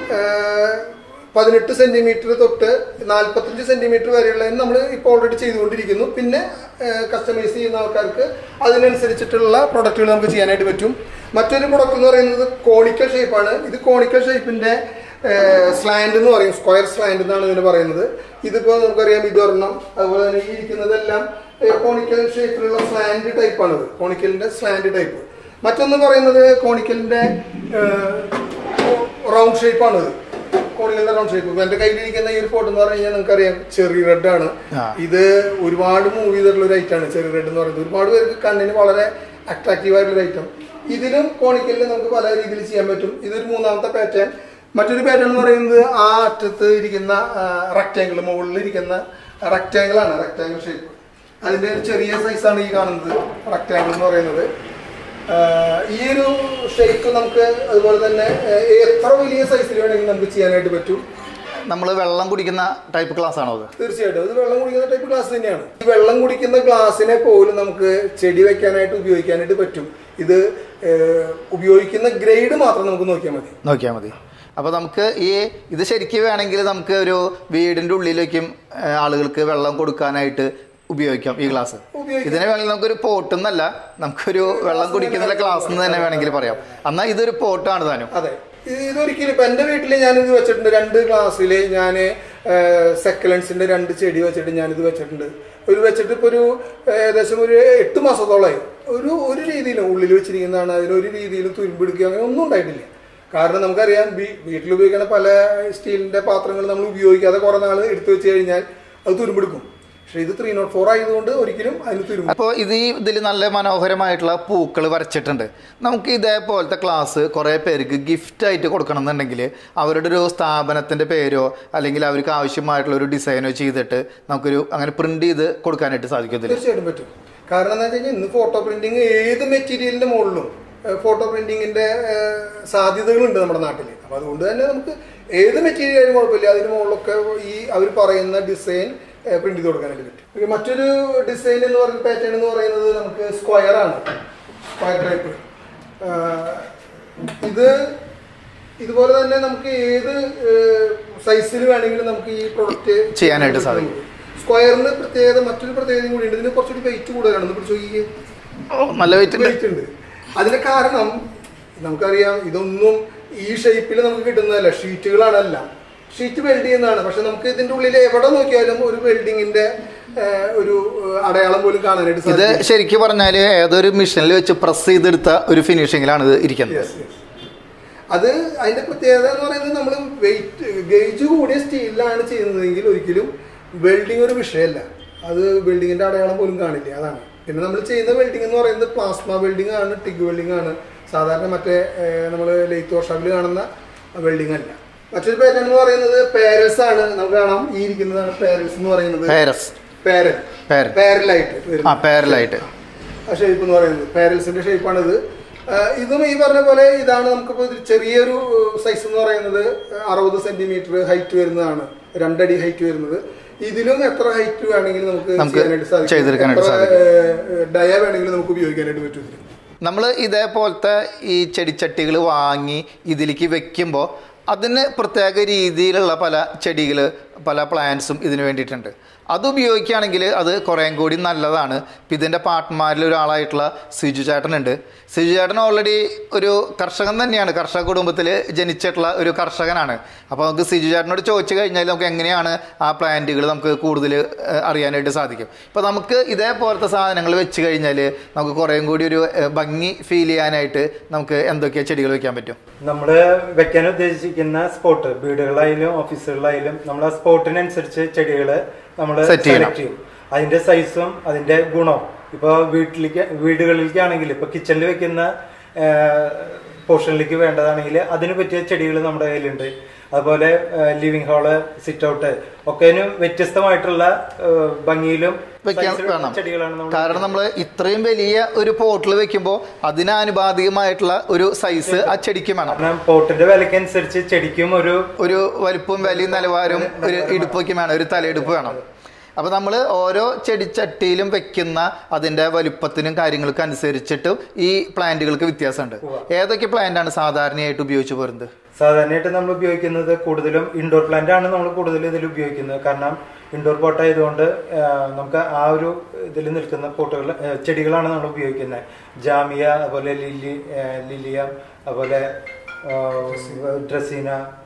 പതിനെട്ട് സെന്റിമീറ്റർ തൊട്ട് നാല്പത്തഞ്ച് സെന്റിമീറ്റർ വരെയുള്ള നമ്മൾ ഇപ്പോൾ ഓൾറെഡി ചെയ്തുകൊണ്ടിരിക്കുന്നു പിന്നെ കസ്റ്റമൈസ് ചെയ്യുന്ന ആൾക്കാർക്ക് അതിനനുസരിച്ചിട്ടുള്ള പ്രൊഡക്റ്റുകൾ നമുക്ക് ചെയ്യാനായിട്ട് പറ്റും മറ്റൊരു പ്രൊഡക്റ്റ് എന്ന് പറയുന്നത് കോണിക്കൽ ഷേപ്പാണ് ഇത് കോണിക്കൽ ഷേപ്പിന്റെ സ്ലാൻഡ് എന്ന് പറയും സ്ക്വയർ സ്ലാൻഡ് എന്നാണ് ഇതിന് പറയുന്നത് ഇതിപ്പോൾ നമുക്കറിയാം ഇതൊരെണ്ണം അതുപോലെ തന്നെ ഈ ഇരിക്കുന്നതെല്ലാം കോണിക്കൽ ഷേപ്പിലുള്ള സ്ലാൻഡ് ടൈപ്പാണിത് കോണിക്കലിന്റെ സ്ലാൻഡ് ടൈപ്പ് മറ്റൊന്ന് പറയുന്നത് കോണിക്കലിന്റെ റൗണ്ട് ഷേപ്പാണിത് കോണിക്കലിന്റെ റൗണ്ട് ഷേപ്പ് ഇപ്പൊ എന്റെ കയ്യിലിരിക്കുന്ന ഈ ഒരു ഫോട്ടോ എന്ന് പറഞ്ഞു കഴിഞ്ഞാൽ നിങ്ങൾക്കറിയാം ചെറി റെഡ് ആണ് ആ. ഇത് ഒരുപാട് മൂവ് ചെയ്തിട്ടുള്ള ഒരു ഐറ്റം ആണ് ചെറി റെഡ് എന്ന് പറയുന്നത് ഒരുപാട് പേർക്ക് കണ്ണിന് വളരെ അട്രാക്റ്റീവ് ആയിട്ടുള്ള ഒരു ഐറ്റം ഇതിലും കോണിക്കലിൽ നമുക്ക് പല രീതിയിൽ ചെയ്യാൻ പറ്റും ഇതൊരു മൂന്നാമത്തെ പാറ്റേൺ മറ്റൊരു പാറ്റേൺ എന്ന് പറയുന്നത് ആ അറ്റത്ത് ഇരിക്കുന്ന റെക്റ്റാങ്കിൾ മുകളിൽ ഇരിക്കുന്ന റെക്റ്റാങ്കിൾ ആണ് റെക്റ്റാങ്കിൾ ഷേപ്പ് അതിന്റെ ഒരു ചെറിയ സൈസാണ് ഈ കാണുന്നത് റെക്റ്റാങ്കിൾ എന്ന് പറയുന്നത് ആഹ് ഈ ഒരു ഷേപ്പ് നമുക്ക് അതുപോലെ തന്നെ ആഹ് എത്ര വലിയ സൈസിൽ വേണമെങ്കിലും നമുക്ക് ചെയ്യാനായിട്ട് പറ്റും നമ്മൾ വെള്ളം കുടിക്കുന്ന ടൈപ്പ് ക്ലാസ് ആണോ അത് തീർച്ചയായിട്ടും ഇത് വെള്ളം കുടിക്കുന്ന ടൈപ്പ് ഗ്ലാസ് തന്നെയാണ് ഈ വെള്ളം കുടിക്കുന്ന ഗ്ലാസ്സിനെ പോലും നമുക്ക് ചെടി വെക്കാനായിട്ട് ഉപയോഗിക്കാനായിട്ട് പറ്റും ഇത് ഏഹ്, ഉപയോഗിക്കുന്ന ഗ്രേഡ് മാത്രം നമുക്ക് നോക്കിയാൽ മതി നോക്കിയാൽ മതി അപ്പോൾ നമുക്ക് ഈ ഇത് ശരിക്കും വേണമെങ്കിൽ നമുക്ക് ഒരു വീടിൻ്റെ ഉള്ളിലേക്കും ആ, ആളുകൾക്ക് വെള്ളം കൊടുക്കാനായിട്ട് ഉപയോഗിക്കാം ഈ ഗ്ലാസ് ഉപയോഗിക്കാം. ഇതിനെ വേണമെങ്കിൽ നമുക്കൊരു പോട്ട് എന്നല്ല നമുക്കൊരു വെള്ളം കുടിക്കുന്ന ഗ്ലാസ് എന്ന് തന്നെ വേണമെങ്കിൽ പറയാം എന്നാൽ ഇതൊരു പോട്ടാണ് താനും അതെ ഇത് ഇതൊരിക്കലും ഇപ്പൊ എന്റെ വീട്ടിൽ ഞാനിത് വെച്ചിട്ടുണ്ട് രണ്ട് ഗ്ലാസ്സിൽ ഞാൻ സെക്കലൻസിന്റെ രണ്ട് ചെടി വെച്ചിട്ട് ഞാനിത് വെച്ചിട്ടുണ്ട് ഒരു വെച്ചിട്ട് ഇപ്പൊ ഒരു ഏകദേശം ഒരു എട്ട് മാസത്തോളമായി ഒരു ഒരു രീതിയിലും ഉള്ളിൽ വെച്ചിരിക്കുന്നതാണ് അതിലൊരു രീതിയിലും തുരുമ്പെടുക്കുക അങ്ങനെ ഒന്നും ഉണ്ടായിട്ടില്ല കാരണം നമുക്കറിയാം വീ- വീട്ടിൽ ഉപയോഗിക്കുന്ന പല സ്റ്റീലിന്റെ പാത്രങ്ങൾ നമ്മൾ ഉപയോഗിക്കാതെ കുറെ നാൾ എടുത്തു വെച്ച് കഴിഞ്ഞാൽ അത് തുരുമ്പെടുക്കും പക്ഷെ ഇത് ത്രീ നോട്ട് ഫോർ ആയതുകൊണ്ട് ഒരിക്കലും അതിന് തുരുമ്പ് അപ്പോൾ ഇത് ഈ ഇതിൽ നല്ല മനോഹരമായിട്ടുള്ള പൂക്കൾ വരച്ചിട്ടുണ്ട് നമുക്ക് ഇതേപോലത്തെ ക്ലാസ് കുറേ പേർക്ക് ഗിഫ്റ്റ് ആയിട്ട് കൊടുക്കണം എന്നുണ്ടെങ്കിൽ അവരുടെ ഒരു സ്ഥാപനത്തിൻ്റെ പേരോ അല്ലെങ്കിൽ അവർക്ക് ആവശ്യമായിട്ടുള്ള ഒരു ഡിസൈനോ ചെയ്തിട്ട് നമുക്കൊരു അങ്ങനെ പ്രിന്റ് ചെയ്ത് കൊടുക്കാനായിട്ട് സാധിക്കും ഇതിൽ തീർച്ചയായിട്ടും പറ്റും കാരണം എന്താ വെച്ച് കഴിഞ്ഞാൽ ഇന്ന് ഫോട്ടോ പ്രിന്റിങ് ഏത് മെറ്റീരിയലിന്റെ മുകളിലും ഫോട്ടോ പ്രിന്റിങ്ങിന്റെ സാധ്യതകളുണ്ട് നമ്മുടെ നാട്ടിൽ അപ്പൊ അതുകൊണ്ട് തന്നെ നമുക്ക് ഏത് മെറ്റീരിയൽ ആയാലും കുഴപ്പമില്ല അതിന് മുകളിലൊക്കെ ഈ അവർ പറയുന്ന ഡിസൈൻ പ്രിന്റ് ചെയ്ത് കൊടുക്കാനായിട്ട് പറ്റും പിന്നെ മറ്റൊരു ഡിസൈൻ എന്ന് പറയുന്ന പാറ്റേൺ എന്ന് പറയുന്നത് നമുക്ക് സ്ക്വയർ ആണ് സ്ക്വയർ ടൈപ്പ് ഇത് ഇതുപോലെ തന്നെ നമുക്ക് ഏത് സൈസിൽ വേണമെങ്കിലും നമുക്ക് ഈ പ്രൊഡക്റ്റ് ചെയ്യാനായിട്ട് സാധിക്കും. സ്ക്വയറിന് പ്രത്യേകത മറ്റൊരു പ്രത്യേകതയും കൂടി ഉണ്ട് ഇതിന് കുറച്ചുകൂടി വെയിറ്റ് കൂടുതലാണ് ഒന്ന് പിടിച്ച് നോക്കിയേ ഓ, നല്ല വെയിറ്റ് ഉണ്ട് വെയിറ്റ് ഉണ്ട് അതിന് കാരണം നമുക്കറിയാം ഇതൊന്നും ഈ ഷേപ്പിൽ നമുക്ക് കിട്ടുന്നതല്ല ഷീറ്റുകളാണല്ല ഷീറ്റ് വെൽഡ് ചെയ്യുന്നതാണ് പക്ഷെ നമുക്ക് ഇതിന്റെ ഉള്ളിൽ എവിടെ നോക്കിയാലും ഒരു വെൽഡിങ്ങിന്റെ ഒരു ഏഹ്, അടയാളം പോലും കാണാനായിട്ട് ഇത് സാധിക്കും ശരിക്കും പറഞ്ഞാൽ ഏതൊരു മെഷീനിൽ വെച്ച് പ്രസ് ചെയ്തെടുത്ത ഒരു ഫിനിഷിങ്ങിലാണ് ഇത് ഇരിക്കുന്നത് Yes, yes. അത് അതിന്റെ പ്രത്യേകത എന്ന് പറയുന്നത് നമ്മൾ വെയിറ്റ് ഗേജ് കൂടിയ സ്റ്റീലിലാണ് ചെയ്യുന്നതെങ്കിൽ ഒരിക്കലും വെൽഡിംഗ് ഒരു വിഷയമല്ല അത് വെൽഡിങ്ങിന്റെ അടയാളം പോലും കാണില്ല അതാണ് പിന്നെ നമ്മൾ ചെയ്യുന്ന വെൽഡിംഗ് എന്ന് പറയുന്നത് പ്ലാസ്മ വെൽഡിംഗ് ആണ് ടിഗ് വെൽഡിംഗ് ആണ് സാധാരണ മറ്റേ നമ്മൾ ലെയ്ത്ത് വർഷാപ്പിൽ കാണുന്ന വെൽഡിംഗ് അല്ല മറ്റൊരു പാറ്റേൺ എന്ന് പറയുന്നത് പാരൽസ് ആണ് നമുക്ക് കാണാം ഈ ഇരിക്കുന്നതാണ് പാരൽസ് എന്ന് പറയുന്നത് പാരസ് പാരൽ പാരൽ. പാരലായിട്ട് ആ പാരലായിട്ട് ആ ഷേപ്പ് എന്ന് പറയുന്നത് പാരൽസിന്റെ ഷേപ്പാണിത് ഇതും ഈ പറഞ്ഞ പോലെ ഇതാണ് നമുക്കിപ്പോൾ ഇത് ചെറിയൊരു സൈസ് എന്ന് പറയുന്നത് അറുപത് സെന്റിമീറ്റർ ഹൈറ്റ് വരുന്നതാണ് രണ്ടടി ഹൈറ്റ് വരുന്നത് ഇതിലും എത്ര ഹൈറ്റ് വേണമെങ്കിലും നമുക്ക് നമുക്ക് ചെയ്യാനായിട്ട് സാധിക്കും. ചെയ്തെടുക്കാനായിട്ട് എത്ര, സാധിക്കും. ഏഹ്, ഡയ വേണമെങ്കിലും നമുക്ക് ഉപയോഗിക്കാനായിട്ട് പറ്റും ഇതിൽ. നമ്മൾ ഇതേപോലത്തെ ഈ ചെടിച്ചട്ടികൾ വാങ്ങി ഇതിലേക്ക് വെക്കുമ്പോൾ അതിന് പ്രത്യേക രീതിയിലുള്ള പല ചെടികൾ പല പ്ലാന്റ്സും ഇതിന് വേണ്ടിയിട്ടുണ്ട് അത് ഉപയോഗിക്കുകയാണെങ്കിൽ അത് കുറേം കൂടി നല്ലതാണ് ഇപ്പം ഇതിൻ്റെ പാർട്ട്മാരിൽ ഒരാളായിട്ടുള്ള സിജു ചേട്ടനുണ്ട് സിജു ചേട്ടൻ ഓൾറെഡി ഒരു കർഷകൻ തന്നെയാണ് കർഷക കുടുംബത്തിൽ ജനിച്ചിട്ടുള്ള ഒരു കർഷകനാണ് അപ്പോൾ നമുക്ക് സിജു ചേട്ടനോട് ചോദിച്ചു കഴിഞ്ഞാൽ നമുക്ക് എങ്ങനെയാണ് ആ പ്ലാന്റുകൾ നമുക്ക് കൂടുതൽ ഏഹ്, അറിയാനായിട്ട് സാധിക്കും ഇപ്പോൾ നമുക്ക് ഇതേപോലത്തെ സാധനങ്ങൾ വെച്ച് കഴിഞ്ഞാൽ നമുക്ക് കുറേം കൂടി ഒരു ഏഹ്, ഭംഗി ഫീൽ ചെയ്യാനായിട്ട് നമുക്ക് എന്തൊക്കെ ചെടികൾ വെക്കാൻ പറ്റും നമ്മൾ വെക്കാൻ ഉദ്ദേശിക്കുന്ന സ്പോട്ട് വീടുകളായാലും ഓഫീസുകളിലായാലും നമ്മൾ ആ സ്പോട്ടിനനുസരിച്ച് ചെടികൾ നമ്മൾ Set ചെയ്യണം. സെലക്ട് ചെയ്യും അതിന്റെ സൈസും അതിന്റെ ഗുണവും ഇപ്പോൾ വീട്ടിലേക്ക് വീടുകളിലേക്കാണെങ്കിൽ ഇപ്പൊ കിച്ചണിൽ വെക്കുന്ന പോർഷനിലേക്ക് വേണ്ടതാണെങ്കിൽ അതിന് പറ്റിയ ചെടികൾ നമ്മുടെ കയ്യിലുണ്ട് അതുപോലെ ലിവിങ് ഹാള് സിറ്റ് ഔട്ട് ഒക്കെനും വ്യത്യസ്തമായിട്ടുള്ള ആ, ഭംഗിയിലും വെക്കാൻ size ലുള്ള വേണം ചെടികളാണ് നമ്മൾ കാരണം നമ്മൾ ഇത്രയും വലിയ ഒരു പോട്ടിൽ വെക്കുമ്പോൾ അതിനാനുപാതികമായിട്ടുള്ള ഒരു സൈസ് ആ ചെടിക്ക് വേണം കാരണം പോട്ടിന്റെ വിലക്കനുസരിച്ച് ചെടിക്കും ഒരു ഒരു വലിപ്പവും വിലയും നിലവാരവും ഒരു ഇടുപ്പൊക്കെ വേണം ഒരു തലയെടുപ്പ് വേണം അപ്പോൾ നമ്മൾ ഓരോ ചെടിച്ചട്ടിയിലും വെക്കുന്ന അതിൻ്റെ വലുപ്പത്തിനും കാര്യങ്ങൾക്കും അനുസരിച്ചിട്ടും ഈ പ്ലാന്റുകൾക്ക് വ്യത്യാസമുണ്ട് ഏതൊക്കെ പ്ലാന്റാണ് സാധാരണയായിട്ട് ഉപയോഗിച്ച് പോരുന്നത് സാധാരണയായിട്ട് നമ്മൾ ഉപയോഗിക്കുന്നത് കൂടുതലും ഇൻഡോർ പ്ലാന്റ് ആണ് നമ്മൾ കൂടുതൽ ഇതിൽ ഉപയോഗിക്കുന്നത് കാരണം ഇൻഡോർ പോട്ട് ആയതുകൊണ്ട് ആ, നമുക്ക് ആ ഒരു ഇതിൽ നിൽക്കുന്ന പോട്ടുകൾ ആ, ചെടികളാണ് നമ്മൾ ഉപയോഗിക്കുന്നത് ജാമിയ അതുപോലെ ലില്ലി ആ, ലിലിയം അതുപോലെ ഡ്രസീന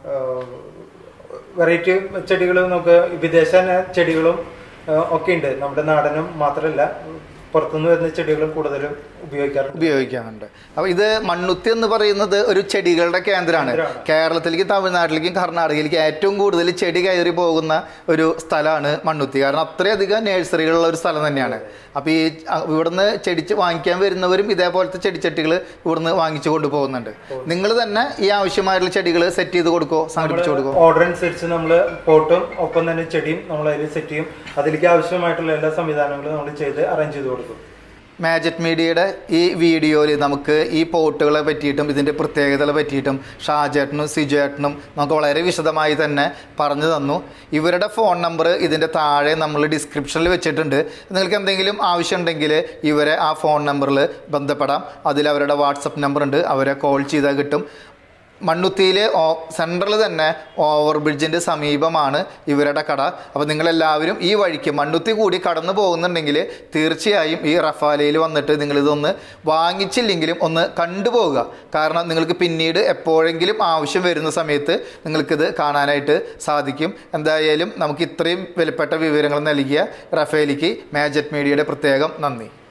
വെറൈറ്റി ചെടികൾ നമുക്ക് വിദേശ ചെടികളും ആ, ഒക്കെ ഉണ്ട് നമ്മുടെ നാടനും മാത്രമല്ല പുറത്തുനിന്ന് വരുന്ന ചെടികളും കൂടുതലും ഉപയോഗിക്കാറുണ്ട് ഉപയോഗിക്കാറുണ്ട് അപ്പോൾ ഇത് മണ്ണുത്തി എന്ന് പറയുന്നത് ഒരു ചെടികളുടെ കേന്ദ്രമാണ് കേന്ദ്രമാണ്. കേരളത്തിലേക്കും തമിഴ്നാട്ടിലേക്കും കർണാടകയിലേക്കും ഏറ്റവും കൂടുതൽ ചെടി കയറി പോകുന്ന ഒരു സ്ഥലമാണ് മണ്ണുത്തി കാരണം അത്രയധികം നഴ്സറികളുള്ള ഒരു സ്ഥലം തന്നെയാണ് അപ്പോൾ ഈ അ, ഇവിടുന്ന് ചെടിച്ച് വാങ്ങിക്കാൻ വരുന്നവരും ഇതേപോലത്തെ ചെടിച്ചട്ടികൾ ഇവിടുന്ന് വാങ്ങിച്ചു കൊണ്ടുപോകുന്നുണ്ട് നിങ്ങൾ തന്നെ ഈ ആവശ്യമായിട്ടുള്ള ചെടികൾ സെറ്റ് ചെയ്ത് കൊടുക്കോ സംഘടിപ്പിച്ചു കൊടുക്കോ ഓർഡർ അനുസരിച്ച് നമ്മൾ പോട്ടും ഒപ്പം തന്നെ ചെടിയും നമ്മൾ അതിൽ സെറ്റ് ചെയ്യും അതിലേക്ക് ആവശ്യമായിട്ടുള്ള എല്ലാ സംവിധാനങ്ങളും നമ്മൾ ചെയ്ത് അറേഞ്ച് ചെയ്ത് കൊടുക്കും മാജറ്റ് മീഡിയയുടെ ഈ വീഡിയോയിൽ നമുക്ക് ഈ പോട്ടുകളെ പറ്റിയിട്ടും ഇതിൻ്റെ പ്രത്യേകതകളെ പറ്റിയിട്ടും ഷാജേട്ടനും സിജേട്ടനും നമുക്ക് വളരെ വിശദമായി തന്നെ പറഞ്ഞു തന്നു ഇവരുടെ ഫോൺ നമ്പർ ഇതിൻ്റെ താഴെ നമ്മൾ ഡിസ്ക്രിപ്ഷനിൽ വെച്ചിട്ടുണ്ട് നിങ്ങൾക്ക് എന്തെങ്കിലും ആവശ്യമുണ്ടെങ്കിൽ ഇവരെ ആ ഫോൺ നമ്പറിൽ ബന്ധപ്പെടാം അതിൽ അവരുടെ വാട്സപ്പ് നമ്പർ ഉണ്ട് അവരെ കോൾ ചെയ്താൽ കിട്ടും മണ്ണുത്തിയിൽ സെൻട്രൽ തന്നെ ഓവർ ബ്രിഡ്ജിൻ്റെ സമീപമാണ് ഇവരുടെ കട അപ്പോൾ നിങ്ങളെല്ലാവരും ഈ വഴിക്ക് മണ്ണുത്തി കൂടി കടന്നു പോകുന്നുണ്ടെങ്കിൽ തീർച്ചയായും ഈ റഫാലയിൽ വന്നിട്ട് നിങ്ങളിതൊന്ന് വാങ്ങിച്ചില്ലെങ്കിലും ഒന്ന് കണ്ടുപോവുക കാരണം നിങ്ങൾക്ക് പിന്നീട് എപ്പോഴെങ്കിലും ആവശ്യം വരുന്ന സമയത്ത് നിങ്ങൾക്കിത് കാണാനായിട്ട് സാധിക്കും എന്തായാലും നമുക്ക് ഇത്രയും വിലപ്പെട്ട വിവരങ്ങൾ നൽകിയ റഫേലിക്ക് മാജറ്റ് മീഡിയയുടെ പ്രത്യേകം നന്ദി